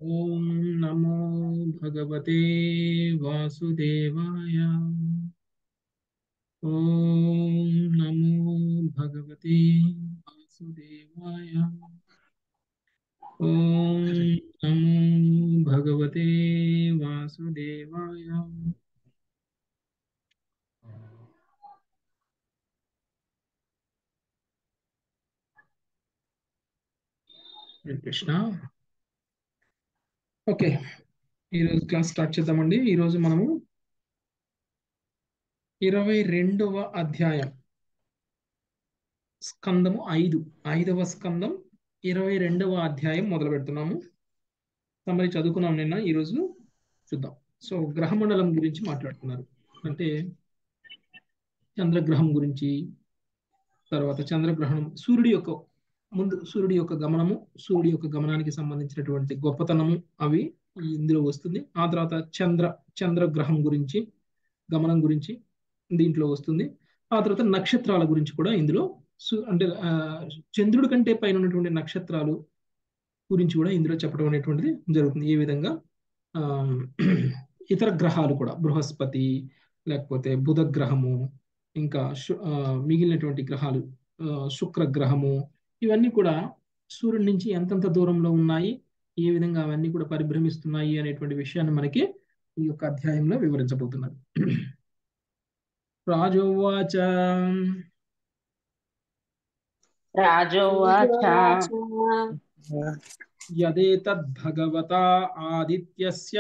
ఓం నమో భగవతే వాసుదేవాయ ఓం నమో భగవతే వాసుదేవాయ ఓం నమో భగవతే వాసుదేవాయ హరే కృష్ణ ఓకే ఈరోజు క్లాస్ స్టార్ట్ చేద్దామండి ఈరోజు మనము ఇరవై రెండవ అధ్యాయం స్కందము ఐదు ఐదవ స్కందం ఇరవై రెండవ అధ్యాయం మొదలు పెడుతున్నాము మరి చదువుకున్నాం నిన్న ఈరోజు చూద్దాం సో గ్రహమండలం గురించి మాట్లాడుతున్నారు అంటే చంద్రగ్రహం గురించి తర్వాత చంద్రగ్రహణం సూర్యుడి యొక్క ముందు సూర్యుడి యొక్క గమనము సూర్యుడి యొక్క గమనానికి సంబంధించినటువంటి గొప్పతనము అవి ఇందులో వస్తుంది ఆ తర్వాత చంద్ర చంద్రగ్రహం గురించి గమనం గురించి దీంట్లో వస్తుంది ఆ తర్వాత నక్షత్రాల గురించి కూడా ఇందులో అంటే చంద్రుడి కంటే పైన ఉన్నటువంటి నక్షత్రాలు గురించి కూడా ఇందులో చెప్పడం అనేటువంటిది జరుగుతుంది ఏ విధంగా ఆ ఇతర గ్రహాలు కూడా బృహస్పతి లేకపోతే బుధ గ్రహము ఇంకా మిగిలినటువంటి గ్రహాలు శుక్ర గ్రహము ఇవన్నీ కూడా సూర్యుడి నుంచి ఎంతెంత దూరంలో ఉన్నాయి ఏ విధంగా అవన్నీ కూడా పరిభ్రమిస్తున్నాయి అనేటువంటి విషయాన్ని మనకి ఈ యొక్క అధ్యాయంలో వివరించబోతున్నారు రాజోవాచ రాజోవాచ యదేతద్భగవతా ఆదిత్యస్య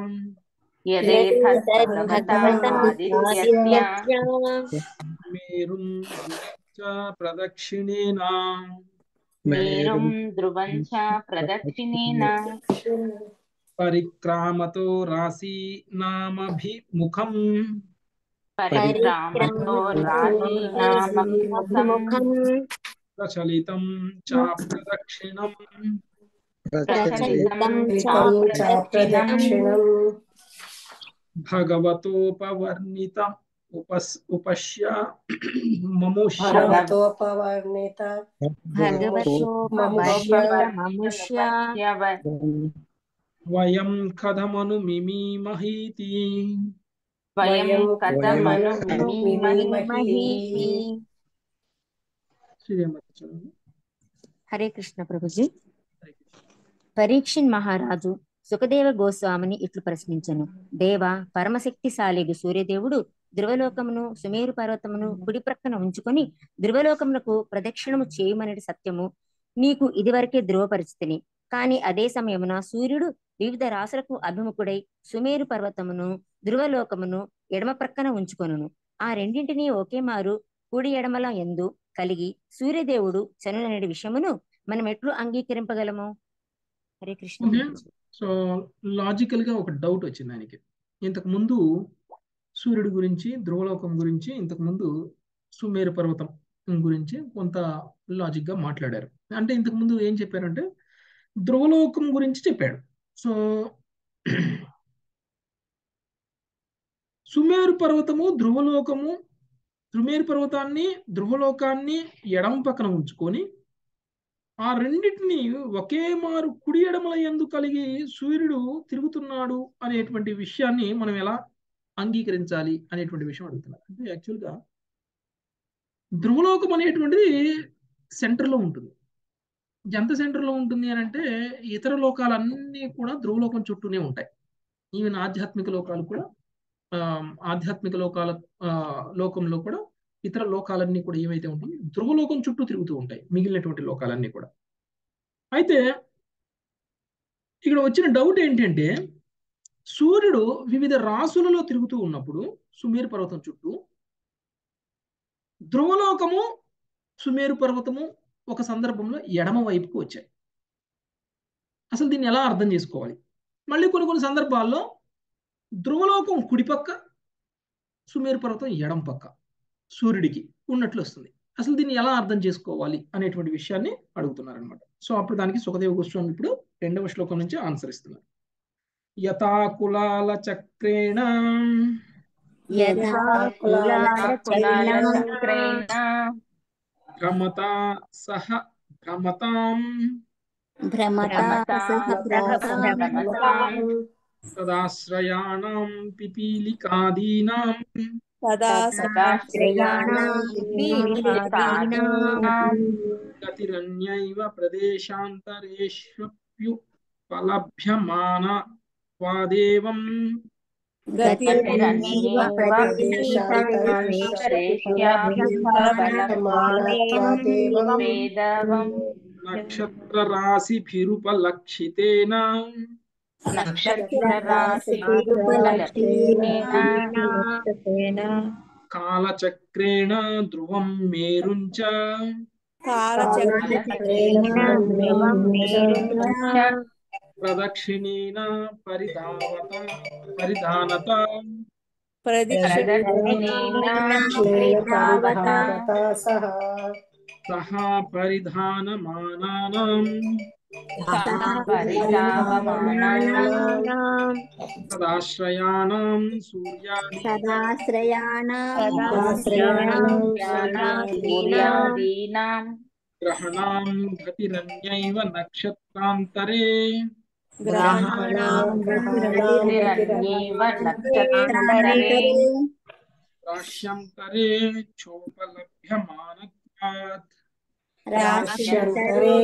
మేరుం ప్రదక్షిణేన మేరుం ధ్రువం చ ప్రదక్షిణేన పరిక్రామతో రాశి నామభిముఖం పరిక్రామతో రాశి నామభిముఖం ప్రచలితం చ ప్రదక్షిణం ప్రచలితం చ ప్రదక్షిణం భగవతోపవర్ణిత ఉపస్ ఉపశ్య మముష్య భగవతోపవర్ణిత మముష్య వయం కథమను మిమీమహీతి వయం కథమను మిమీమహీతి శ్రీమతి చదువు. హరే కృష్ణ ప్రభుజీ పరీక్షిన్ మహారాజు సుఖదేవ గోస్వామిని ఇట్లు ప్రశ్నించను దేవ పరమశక్తిశాలిగు సూర్యదేవుడు ధ్రువలోకమును సుమేరు పర్వతమును కుడి ప్రక్కన ఉంచుకొని ధ్రువలోకమునకు ప్రదక్షిణము చేయమనేది సత్యము నీకు ఇదివరకే ధ్రువపరిచితిని కాని అదే సమయమున సూర్యుడు వివిధ రాసులకు అభిముఖుడై సుమేరు పర్వతమును ధ్రువలోకమును ఎడమ ప్రక్కన ఉంచుకొనును ఆ రెండింటినీ ఒకే మారు కుడి ఎడమల ఎందు కలిగి సూర్యదేవుడు చనులనేటి విషయమును మనం ఎట్లు అంగీకరింపగలము Hare Krishna okay so logical గా ఒక డౌట్ వచ్చింది ఆయనకి ఇంతకు ముందు సూర్యుడి గురించి ధ్రువలోకం గురించి ఇంతకు ముందు సుమేరు పర్వతం గురించి కొంత లాజిక్ గా మాట్లాడారు అంటే ఇంతకు ముందు ఏం చెప్పారంటే ధ్రువలోకం గురించి చెప్పాడు సో సుమేరు పర్వతము ధ్రువలోకము సుమేరు పర్వతాన్ని ధ్రువలోకాన్ని ఎడమ పక్కన ఉంచుకొని ఆ రెండింటిని ఒకే మారు కుడి ఎడమల ఎందు కలిగి సూర్యుడు తిరుగుతున్నాడు అనేటువంటి విషయాన్ని మనం ఎలా అంగీకరించాలి అనేటువంటి విషయం అడుగుతున్నారు అంటే యాక్చువల్గా ధ్రువలోకం అనేటువంటిది సెంటర్లో ఉంటుంది ఎంత సెంటర్లో ఉంటుంది అని అంటే ఇతర లోకాలన్నీ కూడా ధ్రువలోకం చుట్టూనే ఉంటాయి ఈవెన్ ఆధ్యాత్మిక లోకాలు కూడా ఆధ్యాత్మిక లోకాల లోకంలో కూడా ఇతర లోకాలన్నీ కూడా ఏవైతే ఉంటాయో ధ్రువలోకం చుట్టూ తిరుగుతూ ఉంటాయి మిగిలినటువంటి లోకాలన్నీ కూడా అయితే ఇక్కడ వచ్చిన డౌట్ ఏంటంటే సూర్యుడు వివిధ రాసులలో తిరుగుతూ ఉన్నప్పుడు సుమేరు పర్వతం చుట్టూ ధ్రువలోకము సుమేరు పర్వతము ఒక సందర్భంలో ఎడమ వైపుకు వచ్చాయి అసలు దీన్ని ఎలా అర్థం చేసుకోవాలి మళ్ళీ కొన్ని కొన్ని సందర్భాల్లో ధ్రువలోకం కుడిపక్క సుమేరు పర్వతం ఎడం పక్క సూర్యుడికి ఉన్నట్లు వస్తుంది అసలు దీన్ని ఎలా అర్థం చేసుకోవాలి అనేటువంటి విషయాన్ని అడుగుతున్నారు అనమాట సో అప్పుడు దానికి సుఖదేవ గోస్వామి ఇప్పుడు రెండవ శ్లోకం నుంచి ఆన్సర్ ఇస్తున్నారు యథాకులాల చక్రేణ భ్రమతా సహ భ్రమతాం భ్రమతా సహ భ్రమతాం తదాశ్రయాణం పిపీలికాదీనాం సదా సదాశ్రయాణం పీలికాదీనాం గతిరన్యైవ ప్రదేశాంతరేష్వప్యుపలభ్యమాన వాదేవం గతిరన్యైవ వేదవం నక్షత్రరాశిభిరుపలక్షితేన కాలచక్రేణ ధ్రువం మేరుంచ ప్రదక్షిణేన పరిధావత పరిధానత సహ సహా పరిధానమానానాం తదాశ్రయాణం సూర్యాది సూర్యాదీనాం గ్రహణాం గతిరన్యైవ నక్షత్రాంతరే గతిరన్యైవ నక్షత్రాంతరే రాష్యంతరే చోపలభ్యమానత్వాత్ రాష్యంతరే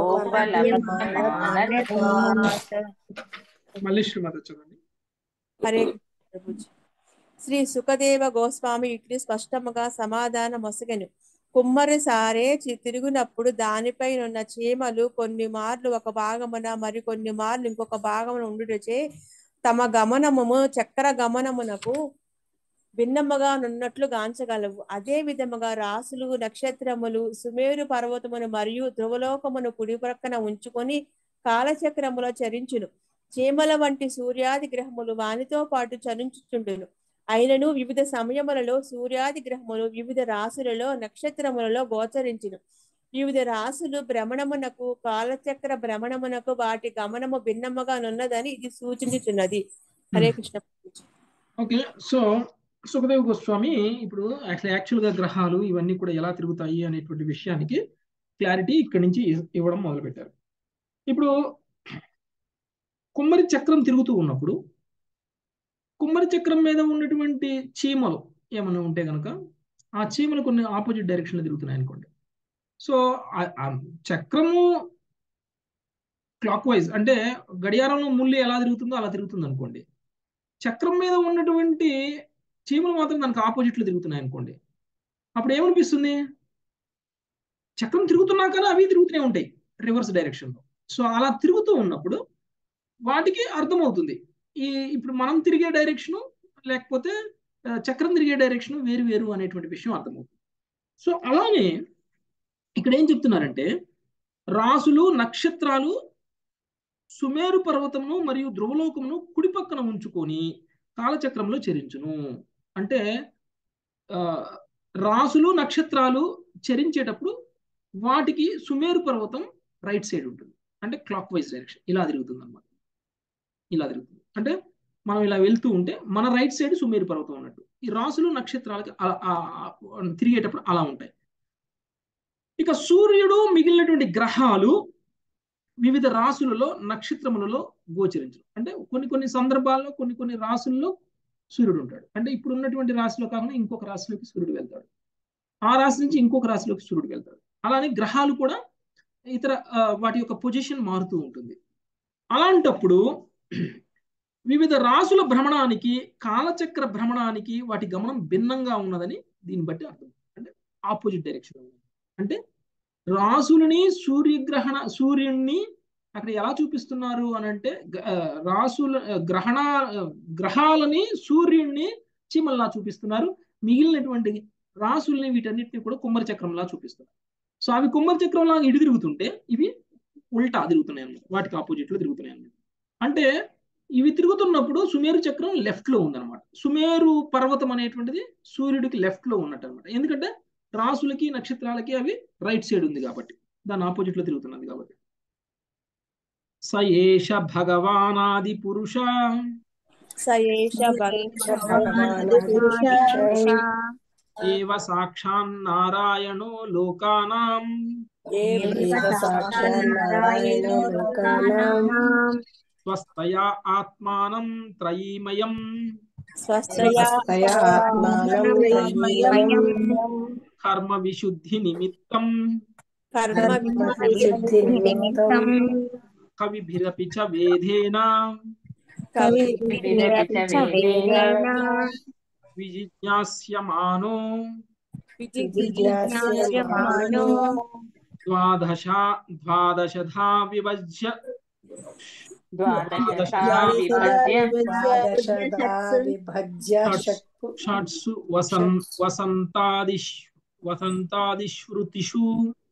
మళ్ళీ శ్రీమత చదవండి హరే ప్రభుజీ. శ్రీ సుఖదేవ గోస్వామి ఇట్లు స్పష్టముగా సమాధానం మొసగెను కుమ్మరి సారే చి- తిరుగునప్పుడు దానిపై ఉన్న చీమలు కొన్ని మార్లు ఒక భాగమున మరి కొన్ని మార్లు ఇంకొక భాగమున ఉండుటచే తమ గమనము చక్ర గమనమునకు భిన్నముగా నున్నట్లు గాంచగలవు అదే విధముగా రాసులు నక్షత్రములు సుమేరు పర్వతమును మరియు ధ్రువలోకమును కుడి ప్రక్కన ఉంచుకొని కాలచక్రములో చరించును చీమల వంటి సూర్యాది గ్రహములు వానితో పాటు చరించుచుండును అయినను వివిధ సమయములలో సూర్యాది గ్రహములు వివిధ రాశులలో నక్షత్రములలో గోచరించును వివిధ రాశులు భ్రమణమునకు కాలచక్ర భ్రమణమునకు వాటి గమనము భిన్నముగా నున్నదని ఇది సూచించుచున్నది హరే కృష్ణ ఓకే సో సుఖదేవ్ గోస్వామి ఇప్పుడు అసలు యాక్చువల్ గా గ్రహాలు ఇవన్నీ కూడా ఎలా తిరుగుతాయి అనేటువంటి విషయానికి క్లారిటీ ఇక్కడి నుంచి ఇ- ఇవ్వడం మొదలు పెట్టారు ఇప్పుడు కుమ్మరి చక్రం తిరుగుతూ ఉన్నప్పుడు కుమ్మరి చక్రం మీద ఉన్నటువంటి చీమలు ఏమైనా ఉంటే కనుక ఆ చీమలు కొన్ని ఆపోజిట్ డైరెక్షన్ లో తిరుగుతున్నాయి అనుకోండి సో ఆ- ఆ చక్రము క్లాక్ వైజ్ అంటే గడియారంలో ముళ్ళు ఎలా తిరుగుతుందో అలా తిరుగుతుంది అనుకోండి చక్రం మీద ఉన్నటువంటి చీమలు మాత్రం దానికి ఆపోజిట్ లో తిరుగుతున్నాయి అనుకోండి అప్పుడు ఏమనిపిస్తుంది చక్రం తిరుగుతున్నా కానీ అవి తిరుగుతూనే ఉంటాయి రివర్స్ డైరెక్షన్ లో సో అలా తిరుగుతూ ఉన్నప్పుడు వాటికి అర్థమవుతుంది ఈ ఇప్పుడు మనం తిరిగే డైరెక్షన్ లేకపోతే ఆ, చక్రం తిరిగే డైరెక్షన్ వేరు వేరు అనేటువంటి విషయం అర్థమవుతుంది సో అలానే ఇక్కడ ఏం చెప్తున్నారంటే రాసులు నక్షత్రాలు సుమేరు పర్వతమును మరియు ధ్రువలోకమును కుడి పక్కన ఉంచుకొని కాలచక్రంలో చరించును అంటే ఆ, రాసులు నక్షత్రాలు చరించేటప్పుడు వాటికి సుమేరు పర్వతం రైట్ సైడ్ ఉంటుంది అంటే క్లాక్ వైజ్ డైరెక్షన్ ఇలా తిరుగుతుంది అనమాట ఇలా తిరుగుతుంది అంటే మనం ఇలా వెళ్తూ ఉంటే మన రైట్ సైడ్ సుమేరు పర్వతం ఉన్నట్టు ఈ రాసులు నక్షత్రాలకి అలా- ఆ- ఆ- తిరిగేటప్పుడు అలా ఉంటాయి ఇక సూర్యుడు మిగిలినటువంటి గ్రహాలు వివిధ రాసులలో నక్షత్రములలో గోచరించడం అంటే కొన్ని కొన్ని సందర్భాల్లో కొన్ని కొన్ని రాసుల్లో సూర్యుడు ఉంటాడు అంటే ఇప్పుడు ఉన్నటువంటి రాశిలో కాకుండా ఇంకొక రాశిలోకి సూర్యుడు వెళ్తాడు ఆ రాశి నుంచి ఇంకొక రాశిలోకి సూర్యుడు వెళ్తాడు అలానే గ్రహాలు కూడా ఇతర ఆ, వాటి యొక్క పొజిషన్ మారుతూ ఉంటుంది అలాంటప్పుడు వివిధ రాసుల భ్రమణానికి కాలచక్ర భ్రమణానికి వాటి గమనం భిన్నంగా ఉన్నదని దీన్ని బట్టి అర్థం అంటే ఆపోజిట్ డైరెక్షన్ అంటే రాసులని సూర్యగ్రహణ సూర్యుణ్ణి అక్కడ ఎలా చూపిస్తున్నారు అని అంటే గ- ఆ, రాసుల ఆ, గ్రహణ ఆ, గ్రహాలని సూర్యుణ్ణి చీమల్లా చూపిస్తున్నారు మిగిలినటువంటి రాసుల్ని వీటన్నిటిని కూడా కుమ్మరి చక్రంలా చూపిస్తున్నారు సో అవి కుమ్మరి చక్రంలా ఇటు తిరుగుతుంటే ఇవి ఉల్టా తిరుగుతున్నాయి అన్నమాట వాటికి ఆపోజిట్ లో తిరుగుతున్నాయి అన్నమాట అంటే ఇవి తిరుగుతున్నప్పుడు సుమేరు చక్రం లెఫ్ట్ లో ఉందన్నమాట సుమేరు పర్వతం అనేటువంటిది సూర్యుడికి లెఫ్ట్ లో ఉన్నట్టు అనమాట ఎందుకంటే రాసులకి నక్షత్రాలకి అవి రైట్ సైడ్ ఉంది కాబట్టి దాని ఆపోజిట్ లో తిరుగుతున్నది కాబట్టి స ఏష భగవానాది పురుష సయేష ఏవ సాక్షాన్ నారాయణో లోకానాం ఏవ సాక్షాన్నారాయణ లోకానాం స్వస్థయా ఆత్మానం త్రయీమయం స్వస్థయా స్వస్థయా ఆత్మానం త్రయీమయం కర్మ విశుద్ధి నిమిత్తం కర్మ కర్మ విశుద్ధి నిమిత్తం కవిభిరపి చ వేదేన కవి విజిజ్ఞాస్యమానో జిజ్ఞాస్యమానో ద్వాదశ ద్వాదశధా విభజ్య ద్వాదశా విభజ్య ద్వాదశదా విభజ్య షట్సు షట్సు వసన్ వసంతాదిష్ వసంతాదిశ్రుతిషు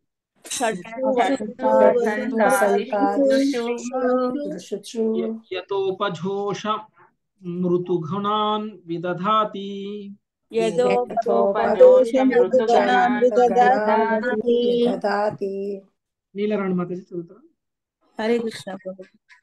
దృశుచు య- యతోపఘోష మృతుగుణాన్ విదధాతి దదాతి నీలరాణి మాతాజీ చదువుతారా హరే కృష్ణ ప్రభు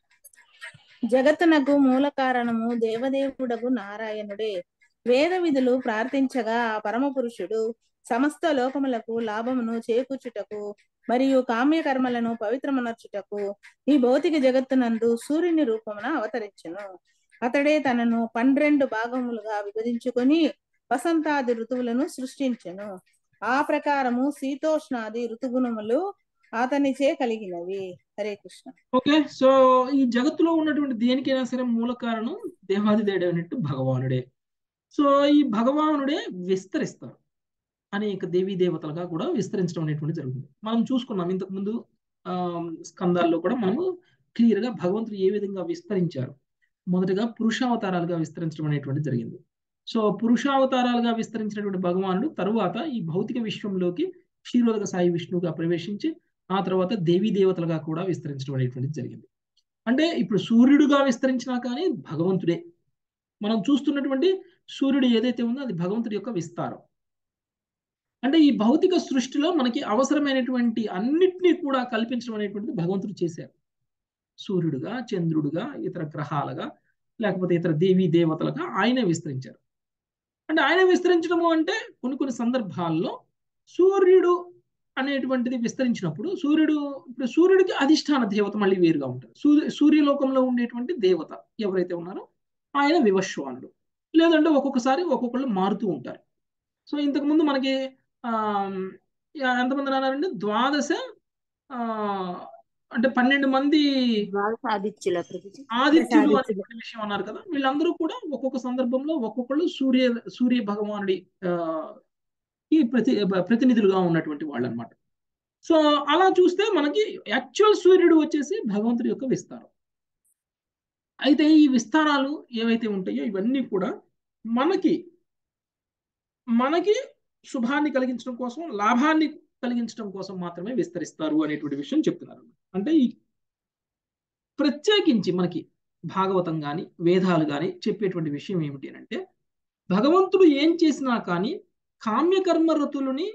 జగత్తునకు మూల కారణము దేవదేవుడగు నారాయణుడే వేద విధులు ప్రార్థించగా ఆ పరమ పురుషుడు సమస్త లోకములకు లాభమును చేకూర్చుటకు మరియు కామ్య కర్మలను పవిత్రమనర్చుటకు ఈ భౌతిక జగత్తునందు సూర్యుని రూపమున అవతరించును అతడే తనను పన్నెండు భాగములుగా విభజించుకొని వసంతాది ఋతువులను సృష్టించెను ఆ ప్రకారము శీతోష్ణాది ఋతుగుణములు అతనిచే కలిగినవి హరే కృష్ణ ఓకే సో ఈ జగత్తులో ఉన్నటువంటి దేనికైనా సరే మూల కారణం దేవాది దేడైనట్టు భగవానుడే సో ఈ భగవానుడే విస్తరిస్తారు అనేక దేవీ దేవతలుగా కూడా విస్తరించడం అనేటువంటి జరుగుతుంది మనం చూసుకున్నాం ఇంతకు ముందు ఆ స్కందాల్లో కూడా మనము క్లియర్ గా భగవంతుడు ఏ విధంగా విస్తరించారు మొదటగా పురుషావతారాలుగా విస్తరించడం అనేటువంటి జరిగింది సో పురుషావతారాలుగా విస్తరించినటువంటి భగవానుడు తరువాత ఈ భౌతిక విశ్వంలోకి క్షీరోదక సాయి విష్ణువుగా ప్రవేశించి ఆ తర్వాత దేవీ దేవతలుగా కూడా విస్తరించడం అనేటువంటిది జరిగింది అంటే ఇప్పుడు సూర్యుడుగా విస్తరించినా కానీ భగవంతుడే మనం చూస్తున్నటువంటి సూర్యుడు ఏదైతే ఉందో అది భగవంతుడి యొక్క విస్తారం అంటే ఈ భౌతిక సృష్టిలో మనకి అవసరమైనటువంటి అన్నిటినీ కూడా కల్పించడం అనేటువంటిది భగవంతుడు చేశారు సూర్యుడుగా చంద్రుడుగా ఇతర గ్రహాలుగా లేకపోతే ఇతర దేవీ దేవతలుగా ఆయనే విస్తరించారు అంటే ఆయన విస్తరించడము అంటే కొన్ని కొన్ని సందర్భాల్లో సూర్యుడు అనేటువంటిది విస్తరించినప్పుడు సూర్యుడు ఇప్పుడు సూర్యుడికి అధిష్టాన దేవత మళ్ళీ వేరుగా ఉంటుంది సూర్య సూర్యలోకంలో ఉండేటువంటి దేవత ఎవరైతే ఉన్నారో ఆయన వివశ్వానుడు లేదంటే ఒక్కొక్కసారి ఒక్కొక్కళ్ళు మారుతూ ఉంటారు సో ఇంతకుముందు మనకి ఆ ఎంతమంది అన్నారంటే ద్వాదశ ఆ అంటే పన్నెండు మంది ఆదిత్యుల ప్రభుజీ ఆదిత్యులు అనేటువంటి విషయం అన్నారు కదా వీళ్ళందరూ కూడా ఒక్కొక్క సందర్భంలో ఒక్కొక్కళ్ళు సూర్య సూర్య భగవానుడి ఆ ఈ ప్రతి ప్రతినిధులుగా ఉన్నటువంటి వాళ్ళు అనమాట సో అలా చూస్తే మనకి యాక్చువల్ సూర్యుడు వచ్చేసి భగవంతుడి యొక్క విస్తారం అయితే ఈ విస్తారాలు ఏవైతే ఉంటాయో ఇవన్నీ కూడా మనకి మనకి శుభాన్ని కలిగించడం కోసం లాభాన్ని కలిగించడం కోసం మాత్రమే విస్తరిస్తారు అనేటువంటి విషయం చెప్తున్నారు అంటే ఈ ప్రత్యేకించి మనకి భాగవతం కానీ వేదాలు కానీ చెప్పేటువంటి విషయం ఏమిటి అంటే భగవంతుడు ఏం చేసినా కానీ కామ్యకర్మ రతులని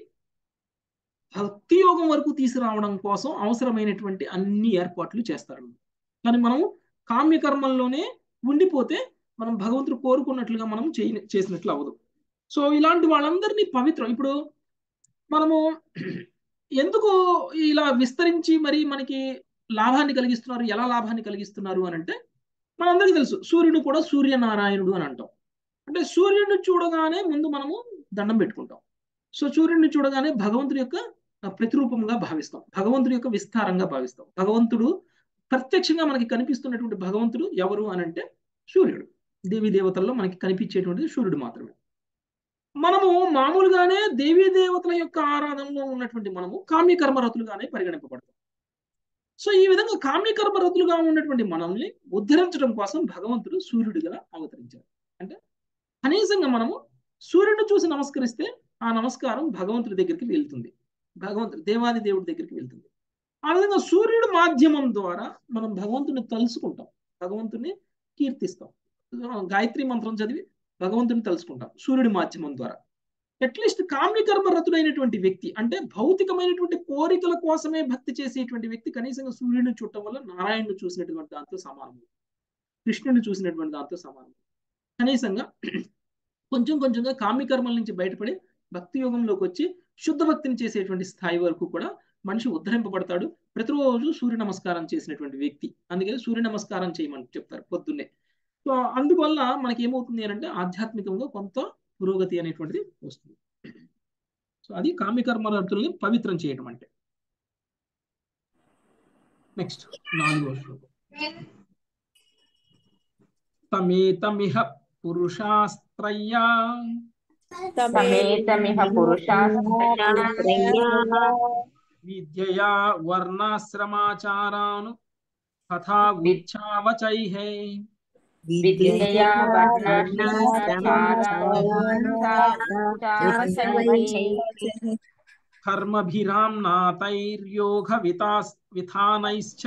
భక్తి యోగం వరకు తీసుకురావడం కోసం అవసరమైనటువంటి అన్ని ఏర్పాట్లు చేస్తారు కానీ మనం కామ్యకర్మల్లోనే ఉండిపోతే మనం భగవంతుడు కోరుకున్నట్లుగా మనం చేయ చేసినట్లు అవ్వదు సో ఇలాంటి వాళ్ళందరినీ పవిత్రం ఇప్పుడు మనము ఎందుకు ఇలా విస్తరించి మరి మనకి లాభాన్ని కలిగిస్తున్నారు ఎలా లాభాన్ని కలిగిస్తున్నారు అని అంటే మనందరికీ తెలుసు సూర్యుడు కూడా సూర్యనారాయణుడు అని అంటాం అంటే సూర్యుడిని చూడగానే ముందు మనము దండం పెట్టుకుంటాం సో సూర్యుడిని చూడగానే భగవంతుడి యొక్క ప్రతిరూపంగా భావిస్తాం భగవంతుడి యొక్క విస్తారంగా భావిస్తాం భగవంతుడు ప్రత్యక్షంగా మనకి కనిపిస్తున్నటువంటి భగవంతుడు ఎవరు అని అంటే సూర్యుడు దేవీ దేవతల్లో మనకి కనిపించేటువంటిది సూర్యుడు మాత్రమే మనము మామూలుగానే దేవీ దేవతల యొక్క ఆరాధనలో ఉన్నటువంటి మనము కామ్యకర్మరతులుగానే పరిగణింపబడతాం సో ఈ విధంగా కామ్యకర్మరతులుగా ఉన్నటువంటి మనల్ని ఉద్ధరించడం కోసం భగవంతుడు సూర్యుడిగా అవతరించారు అంటే కనీసంగా మనము సూర్యుడిని చూసి నమస్కరిస్తే ఆ నమస్కారం భగవంతుడి దగ్గరికి వెళ్తుంది భగవంతుడు దేవాది దేవుడి దగ్గరికి వెళ్తుంది ఆ విధంగా సూర్యుడు మాధ్యమం ద్వారా మనం భగవంతుని తలుసుకుంటాం భగవంతుని కీర్తిస్తాం గాయత్రి మంత్రం చదివి భగవంతుని తలుసుకుంటాం సూర్యుడి మాధ్యమం ద్వారా అట్లీస్ట్ కామ్యకర్మ రతుడైనటువంటి వ్యక్తి అంటే భౌతికమైనటువంటి కోరికల కోసమే భక్తి చేసేటువంటి వ్యక్తి కనీసంగా సూర్యుడిని చూడటం వల్ల నారాయణను చూసినటువంటి దాంతో సమానం కృష్ణుని చూసినటువంటి దాంతో సమానం కనీసంగా కొంచెం కొంచెంగా కామ్యకర్మల నుంచి బయటపడి భక్తి యోగంలోకి వచ్చి శుద్ధ భక్తిని చేసేటువంటి స్థాయి వరకు కూడా మనిషి ఉద్ధరింపబడతాడు ప్రతిరోజు సూర్య నమస్కారం చేసినటువంటి వ్యక్తి అందుకని సూర్య నమస్కారం చేయమని చెప్తారు పొద్దున్నే సో అందువల్ల మనకి ఏమవుతుంది అని అంటే ఆధ్యాత్మికంగా కొంత పురోగతి అనేటువంటిది వస్తుంది సో అది కామ్యకర్మరతుల్ని పవిత్రం చేయడం అంటే నెక్స్ట్ నాలుగో శ్లోకం తమేతమిహ పురుషాస్త్రయ్యా సమేతమిహ పురుషాస్త్రయా విద్యయా వర్ణాశ్రమాచారాను తథా ఉచ్చావచైహే విద్యయా వర్ణాశ్రమాచారానుసావచైః కర్మభిరామ్నాతైర్యోగ వితాస్ విధానైశ్చ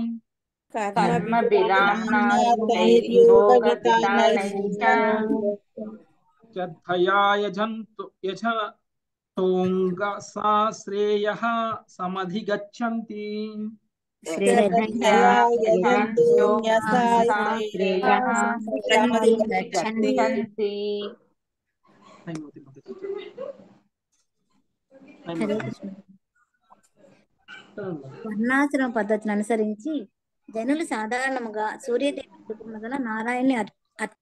కర్మభిరామ్నాతైర్యోగవిధానైశ్చ శ్రద్ధయా యజంతు యజతోంగ సా శ్రేయ సమధిగచ్చంతి గచ్చంతి హైమవతి మాత. హరే హైమవతి. కృష్ణ చదవండి. వర్ణాశ్రమ పద్ధతిని అనుసరించి జనులు సాధారణంగా సూర్యదేవుని రూపమున గల నారాయణ్ణి అర్- అర్-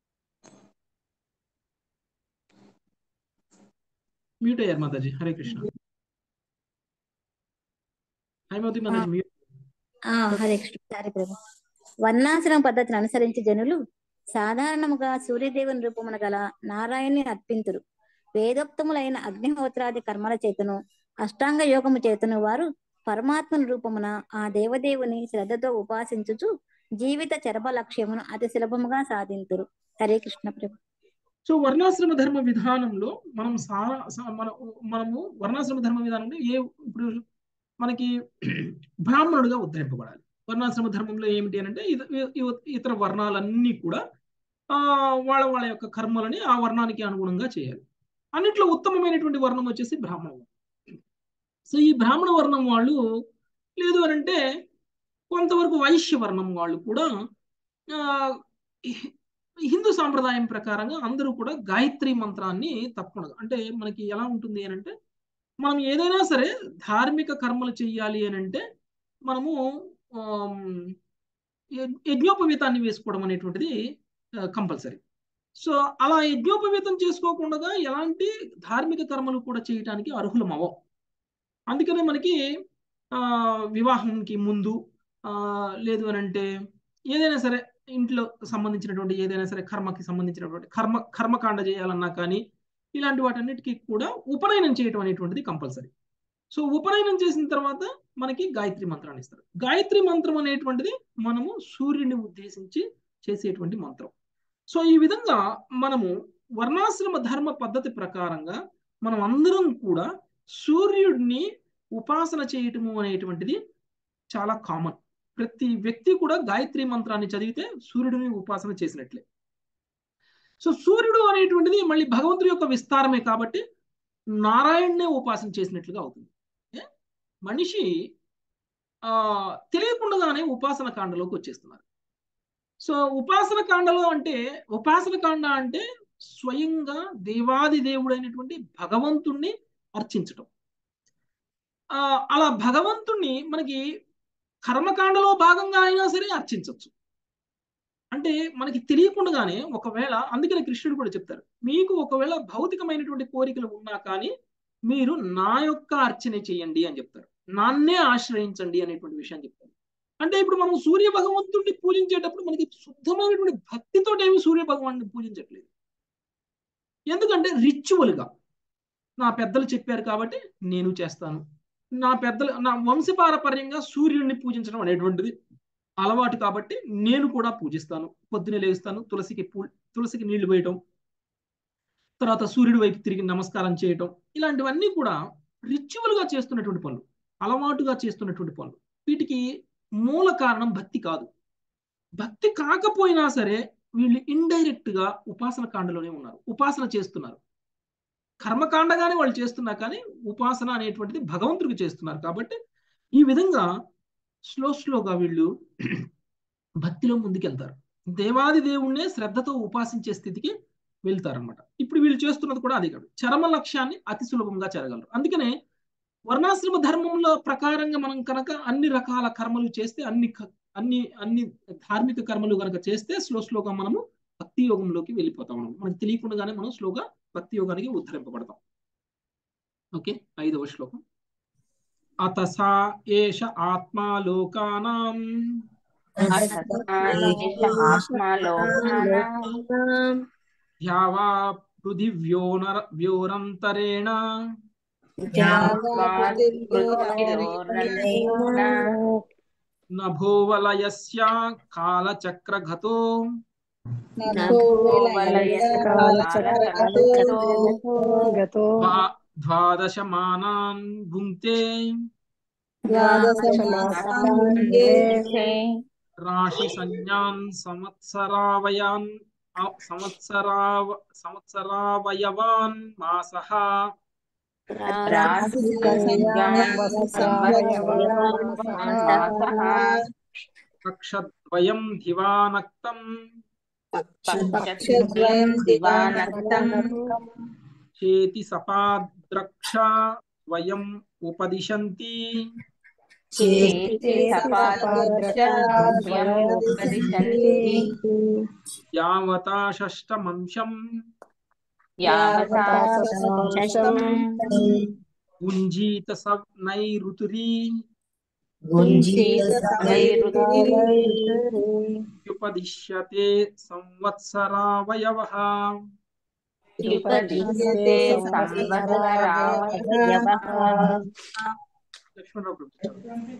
మ్యూట్ అయ్యారు మాతాజీ హరే కృష్ణ హైమవతి మాతాజీ మ్యూట్ ఆ, హరే కృష్ణ సారీ ప్రభు వర్ణాశ్రమ పద్ధతిని అనుసరించి జనులు సాధారణముగా సూర్యదేవుని రూపమున గల నారాయణ్ణి అర్పింతురు వేదోక్తములైన అగ్నిహోత్రాది కర్మల చేతను అష్టాంగ యోగము చేతను వారు పరమాత్మను రూపమున ఆ దేవదేవుని శ్రద్ధతో ఉపాసించుచు జీవిత చరమ లక్ష్యమును అతి సులభముగా సాధింతురు హరే కృష్ణ ప్రభు సో వర్ణాశ్రమ ధర్మ విధానంలో మనం సారా సా- మన మనము వర్ణాశ్రమ ధర్మ విధానంలో ఏ ఇప్పుడు మనకి బ్రాహ్మణుడిగా ఉద్ధరింపబడాలి వర్ణాశ్రమ ధర్మంలో ఏమిటి అని అంటే ఇత- ఇ- ఇతర వర్ణాలన్నీ కూడా ఆ వాళ్ళ వాళ్ళ యొక్క కర్మలని ఆ వర్ణానికి అనుగుణంగా చేయాలి అన్నిట్లో ఉత్తమమైనటువంటి వర్ణం వచ్చేసి బ్రాహ్మణ వర్ణం సో ఈ బ్రాహ్మణ వర్ణం వాళ్ళు లేదు అని అంటే కొంతవరకు వైశ్య వర్ణం వాళ్ళు కూడా ఆ, హి- హిందూ సాంప్రదాయం ప్రకారంగా అందరూ కూడా గాయత్రి మంత్రాన్ని తప్పకుండా అంటే మనకి ఎలా ఉంటుంది అని అంటే మనం ఏదైనా సరే ధార్మిక కర్మలు చెయ్యాలి అని అంటే మనము ఆమ్, యజ్- యజ్ఞోపవీతాన్ని వేసుకోవడం అనేటువంటిది కంపల్సరీ సో అలా యజ్ఞోపవీతం చేసుకోకుండా ఎలాంటి ధార్మిక కర్మలు కూడా చేయటానికి అర్హులం అవ్వం అందుకనే మనకి ఆ వివాహంకి ముందు ఆ లేదు అని అంటే ఏదైనా సరే ఇంట్లో సంబంధించినటువంటి ఏదైనా సరే కర్మకి సంబంధించినటువంటి కర్మ కర్మకాండ చేయాలన్నా కానీ ఇలాంటి వాటన్నిటికీ కూడా ఉపనయనం చేయటం అనేటువంటిది కంపల్సరీ సో ఉపనయనం చేసిన తర్వాత మనకి గాయత్రి మంత్రాన్ని ఇస్తారు గాయత్రి మంత్రం అనేటువంటిది మనము సూర్యుని ఉద్దేశించి చేసేటువంటి మంత్రం సో ఈ విధంగా మనము వర్ణాశ్రమ ధర్మ పద్ధతి ప్రకారంగా మనం అందరం కూడా సూర్యుడిని ఉపాసన చేయటము అనేటువంటిది చాలా కామన్ ప్రతి వ్యక్తి కూడా గాయత్రి మంత్రాన్ని చదివితే సూర్యుడిని ఉపాసన చేసినట్లే సో సూర్యుడు అనేటువంటిది మళ్ళీ భగవంతుడి యొక్క విస్తారమే కాబట్టి నారాయణనే ఉపాసన చేసినట్లుగా అవుతుంది ఏ? మనిషి ఆ తెలియకుండానే ఉపాసన కాండలోకి వచ్చేస్తున్నారు సో ఉపాసన కాండలో అంటే ఉపాసన కాండ అంటే స్వయంగా దేవాది దేవుడైనటువంటి భగవంతుణ్ణి అర్చించటం ఆ అలా భగవంతుణ్ణి మనకి కర్మకాండలో భాగంగా అయినా సరే అర్చించవచ్చు అంటే మనకి తెలియకుండానే ఒకవేళ అందుకని కృష్ణుడు కూడా చెప్తారు మీకు ఒకవేళ భౌతికమైనటువంటి కోరికలు ఉన్నా కానీ మీరు నా యొక్క అర్చన చేయండి అని చెప్తారు నాన్నే ఆశ్రయించండి అనేటువంటి విషయం చెప్తారు అంటే ఇప్పుడు మనం సూర్య భగవంతుడిని పూజించేటప్పుడు మనకి శుద్ధమైనటువంటి భక్తితో ఏమి సూర్య భగవాన్ని పూజించట్లేదు ఎందుకంటే రిచువల్గా నా పెద్దలు చెప్పారు కాబట్టి నేను చేస్తాను నా పెద్దలు నా వంశపారపర్యంగా సూర్యుడిని పూజించడం అనేటువంటిది అలవాటు కాబట్టి నేను కూడా పూజిస్తాను పొద్దునే లేస్తాను తులసికి పూ తులసికి నీళ్లు వేయటం తర్వాత సూర్యుడి వైపు తిరిగి నమస్కారం చేయటం ఇలాంటివన్నీ కూడా రిచువల్ గా చేస్తున్నటువంటి పనులు అలవాటుగా చేస్తున్నటువంటి పనులు వీటికి మూల కారణం భక్తి కాదు భక్తి కాకపోయినా సరే వీళ్ళు ఇండైరెక్ట్ గా ఉపాసన కాండలోనే ఉన్నారు ఉపాసన చేస్తున్నారు కర్మకాండగానే వాళ్ళు చేస్తున్నా కానీ ఉపాసన అనేటువంటిది భగవంతుడికి చేస్తున్నారు కాబట్టి ఈ విధంగా స్లో స్లోగా వీళ్ళు భక్తిలో ముందుకెళ్తారు దేవాది దేవుణ్ణే శ్రద్ధతో ఉపాసించే స్థితికి వెళ్తారనమాట ఇప్పుడు వీళ్ళు చేస్తున్నది కూడా అదే కాదు చరమ లక్ష్యాన్ని అతి సులభంగా చేరగలరు అందుకనే వర్ణాశ్రమ ధర్మంలో ప్రకారంగా మనం కనుక అన్ని రకాల కర్మలు చేస్తే అన్ని క- అన్ని అన్ని ధార్మిక కర్మలు కనుక చేస్తే స్లో స్లోగా మనము భక్తి యోగంలోకి వెళ్ళిపోతాం మనం మనకు తెలియకుండానే మనం స్లోగా భక్తి యోగానికి ఉద్ధరింపబడతాం ఓకే ఐదవ శ్లోకం అత సా ఏష ఆత్మా లోకానాం ఆత్మలోకానాం ధ్యావా పృథివ్యోనర వ్యోరంతరేణ నభోవలయస్య కాలచక్రగతో గతో ద్వా- ద్వాదశమానాన్ భుంక్తే రాశి సంజ్ఞాన్ సంవత్సరావయాన్ ఆ- సంవత్సరావ సంవత్సరావయవాన్ మాసః పక్షద్వయం దివానక్తం చేతి సపాద్రక్ష వయం ఉపదిశంతి యావతా షష్టమంశం గుంజీత సైరుతురీ ఉపదిశ్యతే సంవత్సరావయవః లక్ష్మణరావు ప్రభుత్వం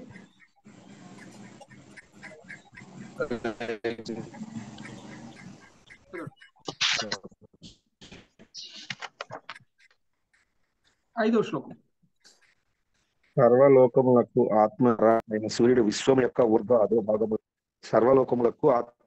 ఐదో శ్లోకం సర్వలోకములకు ఆత్మ అయిన సూర్యుడు విశ్వం యొక్క ఊర్ధ్వ అదో భాగము సర్వలోకములకు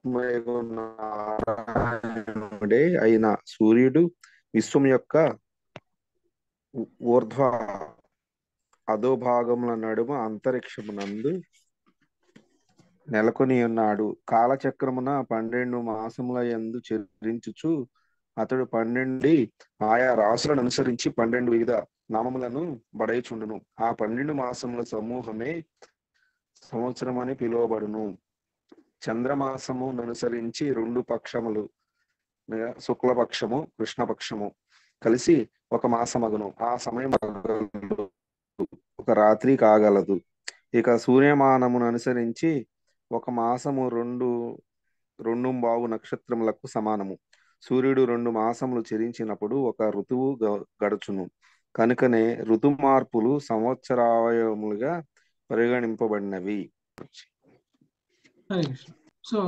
ఆత్మడే అయిన సూర్యుడు విశ్వం యొక్క ఊ- ఊర్ధ్వ అదో భాగముల నడుమ అంతరిక్షమునందు నెలకొని ఉన్నాడు కాలచక్రమున పన్నెండు మాసముల యందు చెల్లించుచు అతడు పన్నెండు ఆయా రాసులను అనుసరించి పన్నెండు వివిధ నామములను బడయుచుండును ఆ పన్నెండు మాసముల సమూహమే సంవత్సరం అని పిలువబడును చంద్రమాసము అనుసరించి రెండు పక్షములు అనగా శుక్లపక్షము కృష్ణపక్షము కలిసి ఒక మాసమగును ఆ సమయం పగలు, ఒక రాత్రి కాగలదు ఇక సూర్యమానమును అనుసరించి ఒక మాసము రెండు రెండు బావు నక్షత్రములకు సమానము సూర్యుడు రెండు మాసములు చెరించినప్పుడు ఒక ఋతువు గ- గడుచును కనుకనే ఋతు మార్పులు సంవత్సరావయములుగా పరిగణింపబడినవి హరే కృష్ణ సో